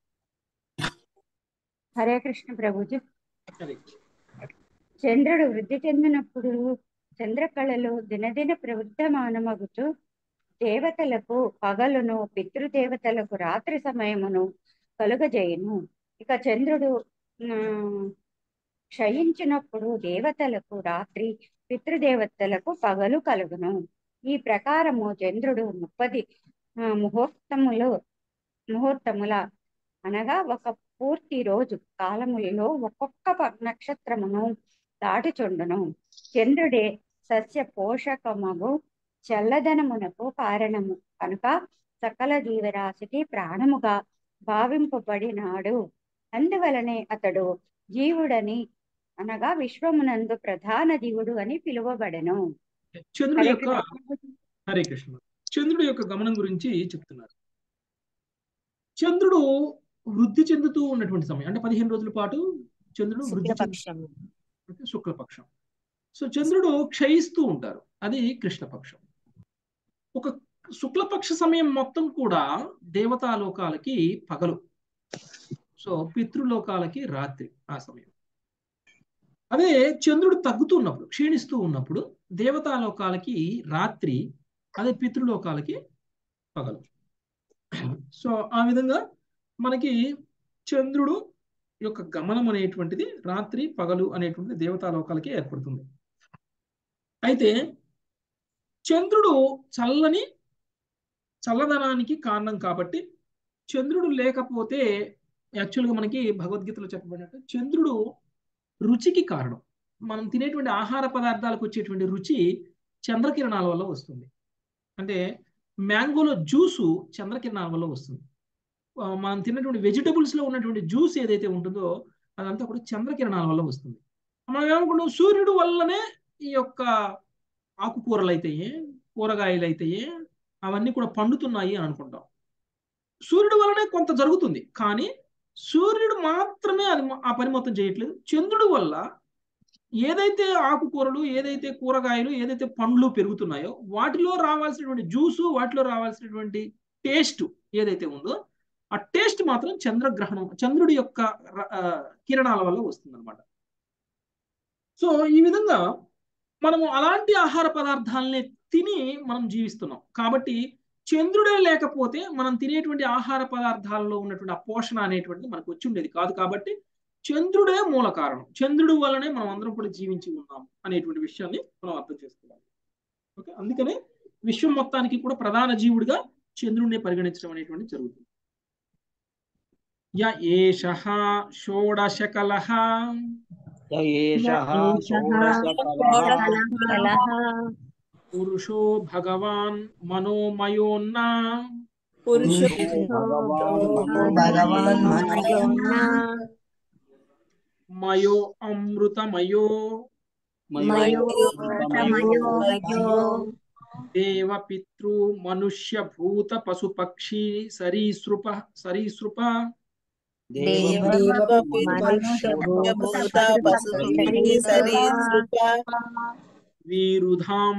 హరే కృష్ణ ప్రభుజీ సరే. చంద్రుడు వృద్ధి చెందినప్పుడు చంద్రకళలు దినదిన ప్రవృద్ధమానమగుచు దేవతలకు పగలును పితృదేవతలకు రాత్రి సమయమును కలుగజేయును ఇక చంద్రుడు ఆ, క్షయించినప్పుడు దేవతలకు రాత్రి పితృదేవతలకు పగలు కలుగును ఈ ప్రకారము చంద్రుడు ముప్పది ఆ, ముహూర్తములు ముహూర్తముల అనగా ఒక పూర్తి రోజు కాలములలో ఒక్కొక్క ప- నక్షత్రమును దాటుచుండును చంద్రుడే సస్య పోషకమగు చల్లదనమునకు కారణము కనుక సకల జీవరాశికి ప్రాణముగా భావింపబడినాడు అందువలనే అతడు జీవుడని అనగా విశ్వమునందు ప్రధాన జీవుడు అని పిలువబడెను చంద్రుడి హరే యొక్క కృష్ణ. హరే కృష్ణ చంద్రుడి యొక్క గమనం గురించి చెప్తున్నారు చంద్రుడు వృద్ధి చెందుతూ ఉన్నటువంటి సమయం అంటే పదిహేను రోజుల పాటు చంద్రుడు వృద్ధి శుక్లపక్షం చెందు శుక్లపక్షం సో చంద్రుడు క్షయిస్తూ ఉంటారు అది కృష్ణపక్షం ఒక శుక్లపక్ష సమయం మొత్తం కూడా దేవతాలోకాలకి పగలు సో పితృలోకాలకి రాత్రి ఆ సమయం అదే చంద్రుడు తగ్గుతున్నప్పుడు క్షీణిస్తూ ఉన్నప్పుడు దేవతాలోకాలకి రాత్రి అదే పితృలోకాలకి పగలు సో ఆ విధంగా మనకి చంద్రుడు యొక్క గమనం అనేటువంటిది రాత్రి పగలు అనేటువంటిది దేవతాలోకాలకి ఏర్పడుతుంది అయితే చంద్రుడు చల్లని చల్లదనానికి కారణం కాబట్టి చంద్రుడు లేకపోతే యాక్చువల్గా మనకి భగవద్గీతలో చెప్పబడినట్టు చంద్రుడు రుచికి కారణం మనం తినేటువంటి ఆహార పదార్థాలకు వచ్చేటువంటి రుచి చంద్రకిరణాల వల్ల వస్తుంది అంటే మ్యాంగోలో జ్యూసు చంద్రకిరణాల వల్ల వస్తుంది ఆ, మనం తిన్నటువంటి వెజిటబుల్స్ లో ఉన్నటువంటి జ్యూస్ ఏదైతే ఉంటుందో అదంతా కూడా చంద్రకిరణాల వల్ల వస్తుంది మనం ఏమనుకుంటాం సూర్యుడు వల్లనే ఈ యొక్క ఆకుకూరలు అయితాయి కూరగాయలు అయితాయి అవన్నీ కూడా పండుతున్నాయి అని అనుకుంటాం సూర్యుడు వల్లనే కొంత జరుగుతుంది కానీ సూర్యుడు మాత్రమే అది మ- ఆ పని మొత్తం చేయట్లేదు చంద్రుడు వల్ల ఏదైతే ఆకుకూరలు ఏదైతే కూరగాయలు ఏదైతే పండ్లు పెరుగుతున్నాయో వాటిలో రావాల్సినటువంటి జ్యూసు వాటిలో రావాల్సినటువంటి టేస్ట్ ఏదైతే ఉందో ఆ టేస్ట్ మాత్రం చంద్రగ్రహణం చంద్రుడి యొక్క ర- ఆ, కిరణాల వల్ల వస్తుంది సో ఈ విధంగా మనము అలాంటి ఆహార పదార్థాలని తిని మనం జీవిస్తున్నాం కాబట్టి చంద్రుడే లేకపోతే మనం తినేటువంటి ఆహార పదార్థాలలో ఉన్నటువంటి ఆ పోషణ అనేటువంటిది మనకు వచ్చి ఉండేది కాదు కాబట్టి చంద్రుడే మూల కారణం చంద్రుడి వల్లనే మనం అందరం కూడా జీవించి ఉన్నాం అనేటువంటి విషయాన్ని మనం అర్థం చేసుకోవాలి ఓకే అందుకనే విశ్వం మొత్తానికి కూడా ప్రధాన జీవుడిగా చంద్రుడిని పరిగణించడం అనేటువంటి జరుగుతుంది య ఏష షోడశకలః ఏషః పురుషో భగవాన్ మనోమయోన్నా భగవాన్ మయో అమృతమయో మయో మయో మయో దేవ పితృ మనుష్య భూత పశు పక్షి సరీసృప సరీసృప దేవ మనుష్య భూత పశుపక్షి సరీసృప వీరుధాం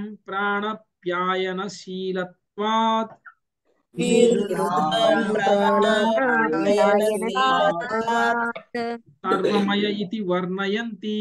ప్రాణప్యాయనశీలత్వాత్ సర్వమయ ఇది వర్ణయంతి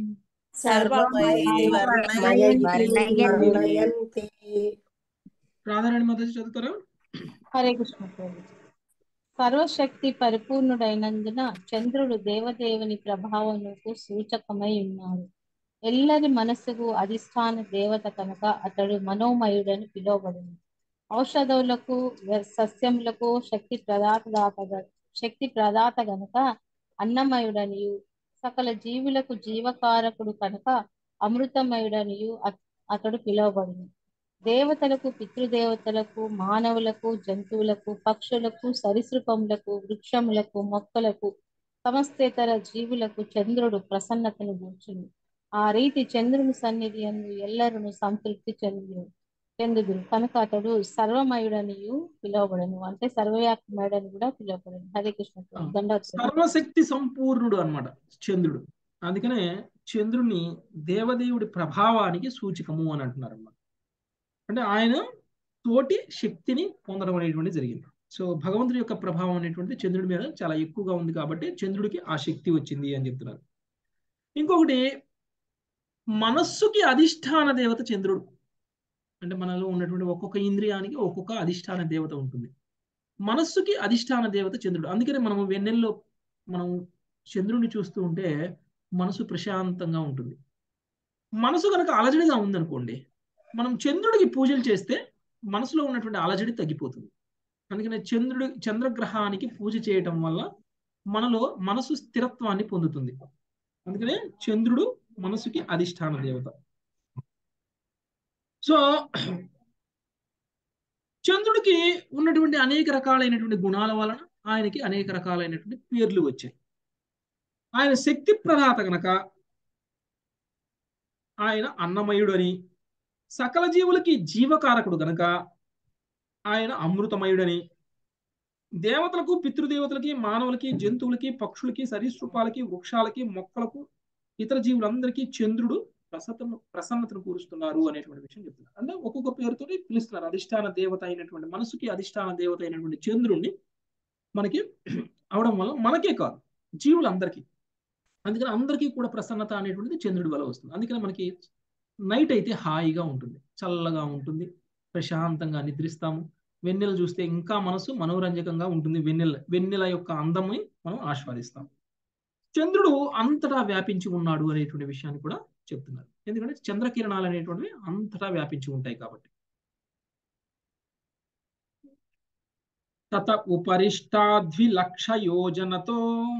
వర్ణయంతి రాధారాణి మొదటి చదువుతారా హరే కృష్ణ ప్రభు సర్వశక్తి పరిపూర్ణుడైనందున చంద్రుడు దేవదేవుని ప్రభావముకు సూచకమై ఉన్నాడు ఎల్లరి మనస్సుకు అధిష్టాన దేవత కనుక అతడు మనోమయుడని పిలువబడింది ఔషధములకు సస్యములకు శక్తి ప్రదాత శక్తి ప్రదాత గనుక అన్నమయుడనియు సకల జీవులకు జీవకారకుడు కనుక అమృతమయుడనియు అతడు పిలువబడింది దేవతలకు పితృదేవతలకు మానవులకు జంతువులకు పక్షులకు సరీసృపములకు వృక్షములకు మొక్కలకు సమస్తేతర జీవులకు చంద్రుడు ప్రసన్నతను గూర్చుంది ఆ రీతి చంద్రుని సన్నిధి అందు ఎల్లరును సంతృప్తి చెందు చెందుదురు కనుక అతడు సర్వమయుడనియు పిలువబడను అంటే సర్వవ్యాప్తమయుడని కూడా పిలువబడను హరే కృష్ణ దండవత్ సర్వశక్తి సంపూర్ణుడు అన్నమాట చంద్రుడు అందుకనే చంద్రుని దేవదేవుడి ప్రభావానికి సూచకము అని అంటున్నారు అన్నమాట అంటే ఆయన తోటి శక్తిని పొందడం అనేటువంటి జరిగింది సో భగవంతుడి యొక్క ప్రభావం అనేటువంటి చంద్రుడి మీద చాలా ఎక్కువగా ఉంది కాబట్టి చంద్రుడికి ఆ శక్తి వచ్చింది అని చెప్తున్నారు ఇంకొకటి మనస్సుకి అధిష్టాన దేవత చంద్రుడు అంటే మనలో ఉన్నటువంటి ఒక్కొక్క ఇంద్రియానికి ఒక్కొక్క అధిష్టాన దేవత ఉంటుంది మనస్సుకి అధిష్టాన దేవత చంద్రుడు అందుకనే మనము వెన్నెల్లో మనం చంద్రుడిని చూస్తూ ఉంటే మనసు ప్రశాంతంగా ఉంటుంది మనసు కనుక అలజడిగా ఉందనుకోండి మనం చంద్రుడికి పూజలు చేస్తే మనసులో ఉన్నటువంటి అలజడి తగ్గిపోతుంది అందుకనే చంద్రుడి చంద్రగ్రహానికి పూజ చేయటం వల్ల మనలో మనసు స్థిరత్వాన్ని పొందుతుంది అందుకనే చంద్రుడు మనసుకి అధిష్టాన దేవత సో చంద్రుడికి ఉన్నటువంటి అనేక రకాలైనటువంటి గుణాల వలన ఆయనకి అనేక రకాలైనటువంటి పేర్లు వచ్చాయి ఆయన శక్తి ప్రదాత గనక ఆయన అన్నమయుడు అని సకల జీవులకి జీవకారకుడు గనక ఆయన అమృతమయుడని దేవతలకు పితృదేవతలకి మానవులకి జంతువులకి పక్షులకి సరీసృపాలకి వృక్షాలకి మొక్కలకు ఇతర జీవులందరికీ చంద్రుడు ప్రసన్నతను ప్రసన్నతను కూరుస్తున్నారు అనేటువంటి విషయం చెప్తున్నారు అంటే ఒక్కొక్క పేరుతో పిలుస్తున్నారు అధిష్టాన దేవత అయినటువంటి మనసుకి అధిష్టాన దేవత అయినటువంటి చంద్రుణ్ణి మనకి అవడం వల్ల మనకే కాదు జీవులందరికీ అందుకని అందరికీ కూడా ప్రసన్నత అనేటువంటిది చంద్రుడి వల్ల వస్తుంది అందుకని మనకి నైట్ అయితే హాయిగా ఉంటుంది చల్లగా ఉంటుంది ప్రశాంతంగా నిద్రిస్తాము వెన్నెల చూస్తే ఇంకా మనసు మనోరంజకంగా ఉంటుంది వెన్నెల వెన్నెల యొక్క అందమని మనం ఆస్వాదిస్తాం చంద్రుడు అంతటా వ్యాపించి ఉన్నాడు అనేటువంటి విషయాన్ని కూడా చెప్తున్నారు ఎందుకంటే చంద్రకిరణాలు అనేటువంటివి అంతటా వ్యాపించి ఉంటాయి కాబట్టి తత ఉపరిష్టాద్విలక్ష యోజనతో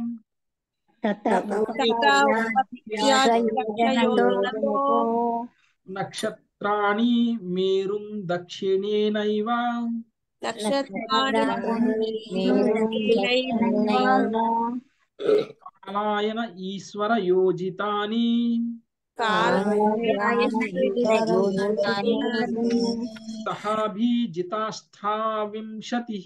నక్షత్రాణి మేరుం దక్షిణేనైవ కాలాయన ఈశ్వర యోజితాని సహాభిజితాష్టావింశతి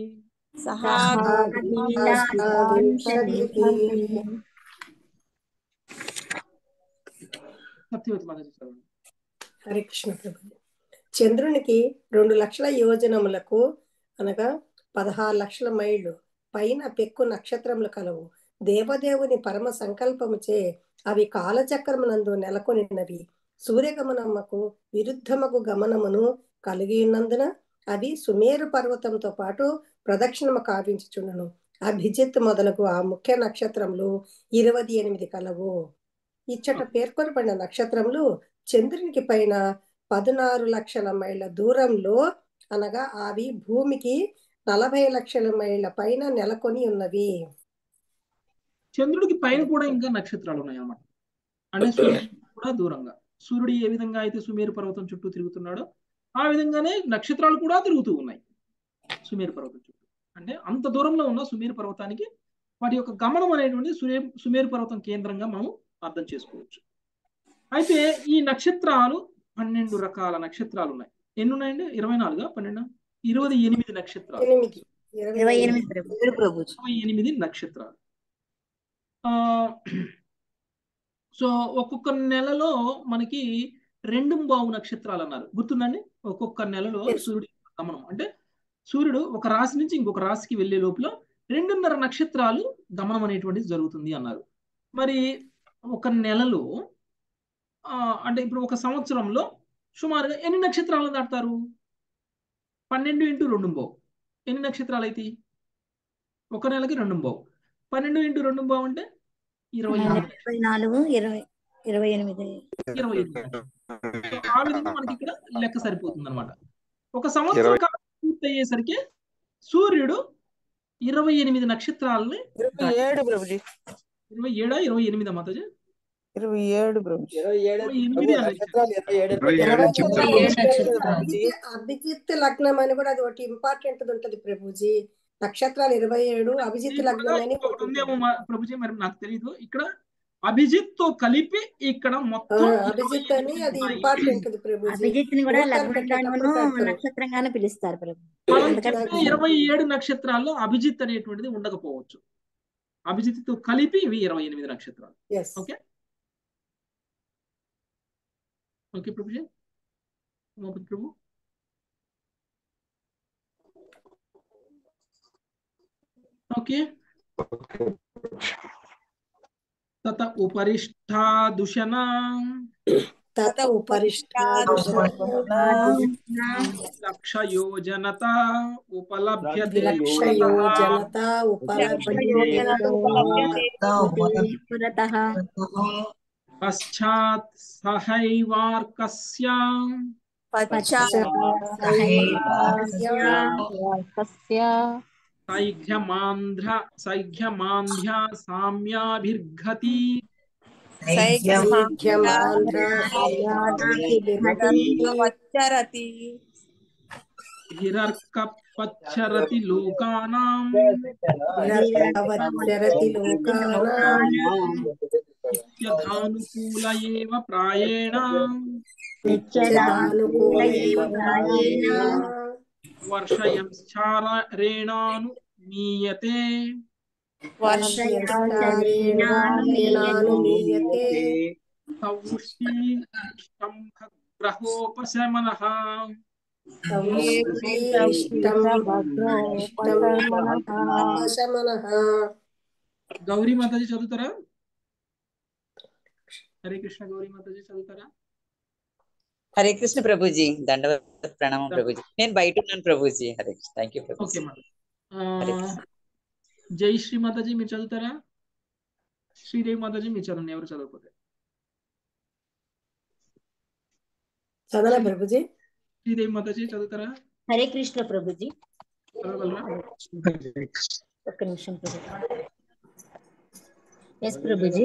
సత్యవతి మాతాజీ చదవండి హరే కృష్ణ ప్రభు చంద్రునికి రెండు లక్షల యోజనములకు అనగా పదహారు లక్షల మైళ్ళు పైన పెక్కు నక్షత్రములు కలవు దేవదేవుని పరమ సంకల్పముచే అవి కాలచక్రమునందు నెలకొనినవి సూర్యగమనమ్మకు విరుద్ధమకు గమనమును కలిగి ఉన్నందున అవి సుమేరు పర్వతంతో పాటు ప్రదక్షిణము కావించుచుండును అభిజిత్ మొదలగు ఆ ముఖ్య నక్షత్రములు ఇరవై ఎనిమిది కలవు ఇచ్చట పేర్కొనబడిన నక్షత్రములు చంద్రునికి పైన పదునారు లక్షల మైళ్ళ దూరంలో అనగా అవి భూమికి నలభై లక్షల మైళ్ళ పైన నెలకొని ఉన్నవి చంద్రుడికి పైన కూడా ఇంకా నక్షత్రాలు ఉన్నాయి అన్నమాట అంటే సూర్యుడు కూడా దూరంగా సూర్యుడు ఏ విధంగా అయితే సుమేరు పర్వతం చుట్టూ తిరుగుతున్నాడో ఆ విధంగానే నక్షత్రాలు కూడా తిరుగుతూ ఉన్నాయి సుమేరు పర్వతం చుట్టూ అంటే అంత దూరంలో ఉన్న సుమేరు పర్వతానికి వాటి యొక్క గమనం అనేటువంటి సుమే సుమేరు పర్వతం కేంద్రంగా మనం అర్థం చేసుకోవచ్చు అయితే ఈ నక్షత్రాలు పన్నెండు రకాల నక్షత్రాలు ఉన్నాయి ఎన్ని ఉన్నాయండి ఇరవై నాలుగా పన్నెండు ఇరవై ఎనిమిది నక్షత్రాలు ఎనిమిది ఇరవై ఎనిమిది ప్రభు ఏడు ప్రభుజీ ఇరవై ఎనిమిది నక్షత్రాలు ఆ సో ఒక్కొక్క నెలలో మనకి రెండు బావు నక్షత్రాలు అన్నారు గుర్తుందండి ఒక్కొక్క నెలలో Yes. సూర్యుడి గమనం అంటే సూర్యుడు ఒక రాశి నుంచి ఇంకొక రాశికి వెళ్లే లోపల రెండున్నర నక్షత్రాలు గమనం అనేటువంటిది జరుగుతుంది అన్నారు మరి ఒక నెలలో ఆ, అంటే ఇప్పుడు ఒక సంవత్సరంలో సుమారుగా ఎన్ని నక్షత్రాలు దాటుతారు పన్నెండు ఇంటూ రెండు బావు ఎన్ని నక్షత్రాలు అయితే ఒక నెలకి రెండు బావు పన్నెండు ఇంటూ రెండు బావు అంటే ఇరవై ఎనిమిది ఇరవై నాలుగు ఇరవై ఇరవై ఎనిమిది ఇరవై ఎనిమిది సో ఆ విధంగా మనకి ఇక్కడ లెక్క సరిపోతుంది అనమాట ఒక సంవత్సరం ఇరవై- కాలం పూర్తయ్యేసరికి సూర్యుడు ఇరవై ఎనిమిది నక్షత్రాలని ఇరవై ఏడు ప్రభుజీ ఇరవై ఏడా ఇరవై ఎనిమిది మాతాజీ ఇరవై ఏడు ప్రభుజీ ఇరవై ఎనిమిది అని ఇరవై ఏడు ఇరవై నక్షత్రాలు ఏడు నక్షత్రాలు. అభిజిత్ అభిజిత్ లగ్నం అని కూడా అది ఒకటి ఇంపార్టెంట్ ఉంటది ప్రభుజీ నక్షత్రాలు ఇరవై ఏడు అభిజిత్ లగ్నం అని ఒకటి ఒకటి ఉందేమో ఉంటది. మా ప్రభుజీ మరి నాకు తెలియదు ఇక్కడ అభిజిత్ తో కలిపి ఇక్కడ ఆ, మొత్తం ఇరవై అభిజిత్ అని ఎనిమిది అది ఉన్నాయి. ఇంపార్టెంట్ అది ప్రభుజీ అభిజిత్ ని కూడా ముహూర్తాలు లగ్నంగాను పెట్టేటప్పుడు పెడతారు నక్షత్రంగాను పిలుస్తారు ప్రభు మనం అందుకని చెప్పిన ఇరవై ఏడు నక్షత్రాల్లో అభిజిత్ అనేటువంటిది ఉండకపోవచ్చు అభిజిత్ తో కలిపి ఇవి ఇరవై ఎనిమిది నక్షత్రాలు ఎస్ ఓకే ఓకే ప్రభుజీ ఉమాపతి ప్రభు ఓకే తత ఉపరిష్ఠా దుషనా తత ఉపరిష్ఠా లక్షయోజనత ఉపలభ్యతే లక్షయోజనత ఉపలభ్యతే పురతః పశ్చాత్ సహైవార్కస్య కస్య సైఘ్యమాంధ్ర సైఘ్యమాంధ్య సామ్యాభిర్ఘతి వచ్చరతి హిరర్క పచ్చరతి లోకానాం చరతి లోకానాం ఇత్యధానుకూల ఏవ ప్రాయేణ నిత్యదానుకూల ఏవ ప్రాయేణ వర్షయంశ్చారేణాను మీయతే వర్షయారేణాను మీయతే సౌష్ఠీ గ్రహోపశమనః ఉపశమనః గౌరీ మాతాజీ చదువుతారా హరే కృష్ణ గౌరీ మాతాజీ చదువుతారా హరే కృష్ణ ప్రభుజీ దండవత్ ప్రణామం ప్రభుజీ నేను బయట ఉన్నాను ప్రభుజీ Hare Krishna thank you okay ప్రభుజీ మేడం హరే కృష్ణ జై శ్రీ మాతాజీ మీరు చదువుతారా శ్రీదేవి మాతాజీ మీరు చదవండి ఎవరు చదవకపోతే చదవనా ప్రభుజీ శ్రీదేవి మాతాజీ చదువుతారా హరే కృష్ణ ప్రభుజీ చదవగలరా ఒక్క నిమిషం ప్రభు ఎస్ ప్రభుజీ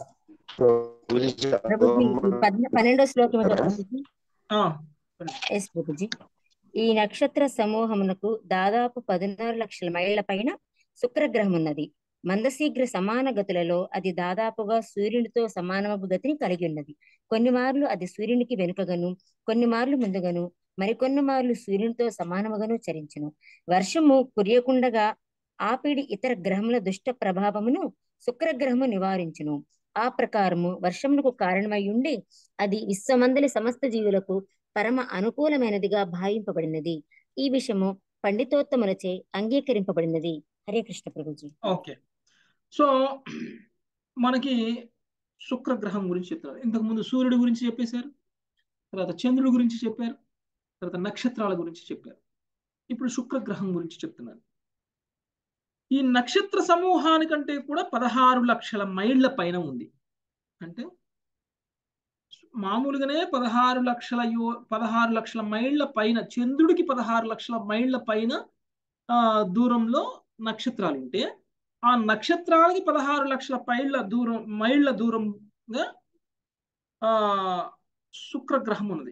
ప్రభుజీ పద్న- పన్నెండో శ్లోకం ఏదో ప్రభుజీ ఆ, ఎస్ ప్రభుజీ ఈ నక్షత్ర సమూహమునకు దాదాపు పదిన్నర లక్షల మైళ్ల పైన శుక్రగ్రహం ఉన్నది మందశీఘ్ర సమాన గతులలో అది దాదాపుగా సూర్యునితో సమానమగు గతిని కలిగి ఉన్నది కొన్ని మార్లు అది సూర్యునికి వెనుకగను కొన్ని మార్లు ముందుగను మరికొన్ని మార్లు సూర్యునితో సమానముగాను చరించును వర్షము కురియకుండగా ఆపిడి ఇతర గ్రహముల దుష్ట ప్రభావమును శుక్రగ్రహము నివారించును ఆ ప్రకారము వర్షమునకు కారణమై ఉండి అది విశ్వమందలి సమస్త జీవులకు పరమ అనుకూలమైనదిగా భావింపబడినది ఈ విషయము పండితోత్తములచే అంగీకరింపబడినది హరే కృష్ణ ప్రభుజీ ఓకే సో మనకి శుక్రగ్రహం గురించి చెప్తున్నారు ఇంతకు ముందు సూర్యుడి గురించి చెప్పేశారు తర్వాత చంద్రుడి గురించి చెప్పారు తర్వాత నక్షత్రాల గురించి చెప్పారు ఇప్పుడు శుక్రగ్రహం గురించి చెప్తున్నారు ఈ నక్షత్ర సమూహానికంటే కూడా పదహారు లక్షల మైళ్ళ పైన ఉంది అంటే మామూలుగానే పదహారు లక్షల యో పదహారు లక్షల మైళ్ళ పైన చంద్రుడికి పదహారు లక్షల మైళ్ళ పైన ఆ, దూరంలో నక్షత్రాలు ఉంటే ఆ నక్షత్రాలకి పదహారు లక్షల పైళ్ళ దూరం మైళ్ళ దూరంగా ఆ శుక్రగ్రహం ఉన్నది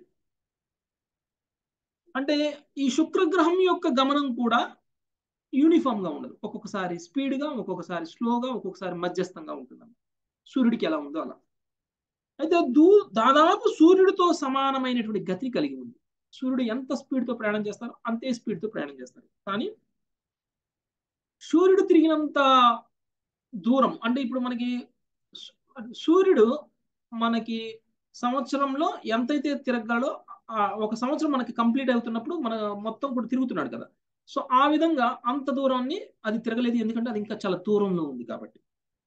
అంటే ఈ శుక్రగ్రహం యొక్క గమనం కూడా యూనిఫామ్ గా ఉండదు ఒక్కొక్కసారి స్పీడ్ గా ఒక్కొక్కసారి స్లోగా ఒక్కొక్కసారి మధ్యస్థంగా ఉంటుంది సూర్యుడికి ఎలా ఉందో అలా అయితే దూ దాదాపు సూర్యుడితో సమానమైనటువంటి గతి కలిగి ఉంది సూర్యుడు ఎంత స్పీడ్తో ప్రయాణం చేస్తారో అంతే స్పీడ్తో ప్రయాణం చేస్తారు కానీ సూర్యుడు తిరిగినంత దూరం అంటే ఇప్పుడు మనకి సూర్యుడు మనకి సంవత్సరంలో ఎంతైతే తిరగలడో ఒక సంవత్సరం మనకి కంప్లీట్ అవుతున్నప్పుడు మన మొత్తం కూడా తిరుగుతున్నాడు కదా సో ఆ విధంగా అంత దూరాన్ని అది తిరగలేదు ఎందుకంటే అది ఇంకా చాలా దూరంలో ఉంది కాబట్టి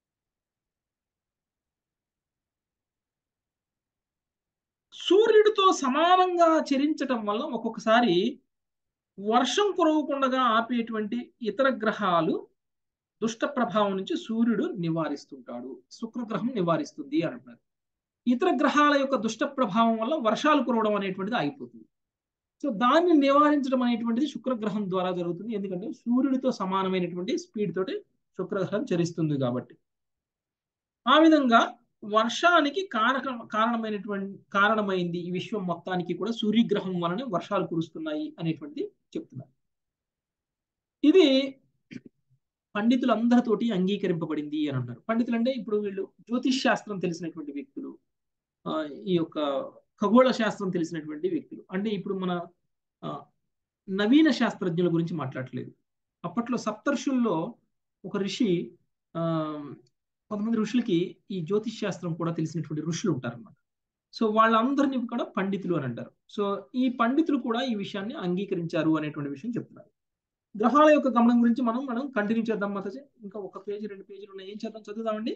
సూర్యుడితో సమానంగా చరించటం వల్ల ఒక్కొక్కసారి వర్షం కురవకుండా ఆపేటువంటి ఇతర గ్రహాలు దుష్ట ప్రభావం నుంచి సూర్యుడు నివారిస్తుంటాడు శుక్రగ్రహం నివారిస్తుంది అంటున్నారు ఇతర గ్రహాల యొక్క దుష్ట ప్రభావం వల్ల వర్షాలు కురవడం అనేటువంటిది ఆగిపోతుంది సో దాన్ని నివారించడం అనేటువంటిది శుక్రగ్రహం ద్వారా జరుగుతుంది ఎందుకంటే సూర్యుడితో సమానమైనటువంటి స్పీడ్ తోటి శుక్రగ్రహం చరిస్తుంది కాబట్టి ఆ విధంగా వర్షానికి కారక కారణమైనటువంటి కారణమైంది ఈ విశ్వం మొత్తానికి కూడా సూర్యగ్రహం వలన వర్షాలు కురుస్తున్నాయి అనేటువంటిది చెప్తున్నారు ఇది పండితులందరితోటి అంగీకరింపబడింది అని అంటారు పండితులు అంటే ఇప్పుడు వీళ్ళు జ్యోతిష్ శాస్త్రం తెలిసినటువంటి వ్యక్తులు ఈ యొక్క ఖగోళ శాస్త్రం తెలిసినటువంటి వ్యక్తులు అంటే ఇప్పుడు మన నవీన శాస్త్రజ్ఞుల గురించి మాట్లాడలేదు అప్పట్లో సప్తర్షుల్లో ఒక ఋషి ఆ కొంతమంది ఋషులకి ఈ జ్యోతిష్ శాస్త్రం కూడా తెలిసినటువంటి ఋషులు ఉంటారన్నమాట సో వాళ్ళందరినీ కూడా పండితులు అని అంటారు సో ఈ పండితులు కూడా ఈ విషయాన్ని అంగీకరించారు అనేటువంటి విషయం చెప్తున్నారు గ్రహాల యొక్క గమనం గురించి మనం మనం కంటిన్యూ చేద్దాం మాతాజీ ఇంకా ఒక పేజీ రెండు పేజీలు ఉన్నాయి ఏం చేద్దాం చదువుదామండి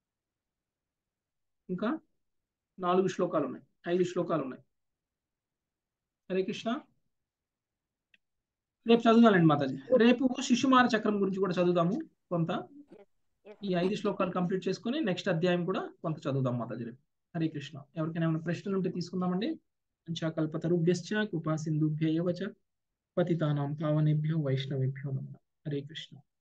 ఇంకా నాలుగు శ్లోకాలు ఉన్నాయి ఐదు శ్లోకాలు ఉన్నాయి హరే కృష్ణ రేపు చదువుదానండి మాతాజీ రేపు శిశుమార చక్రం గురించి కూడా చదువుదాము కొంత ఈ ఐదు శ్లోకాలు కంప్లీట్ చేసుకుని నెక్స్ట్ అధ్యాయం కూడా కొంత చదువుదాం మాతాజీ రేపు హరే కృష్ణ ఎవరికైనా ఏమైనా ప్రశ్నలు ఉంటే తీసుకుందామండి పంచాకల్పతరుభ్యశ్చ కృపా సింధుభ్య పతితానాం పావనేభ్యో వైష్ణవేభ్యో నమ హరే కృష్ణ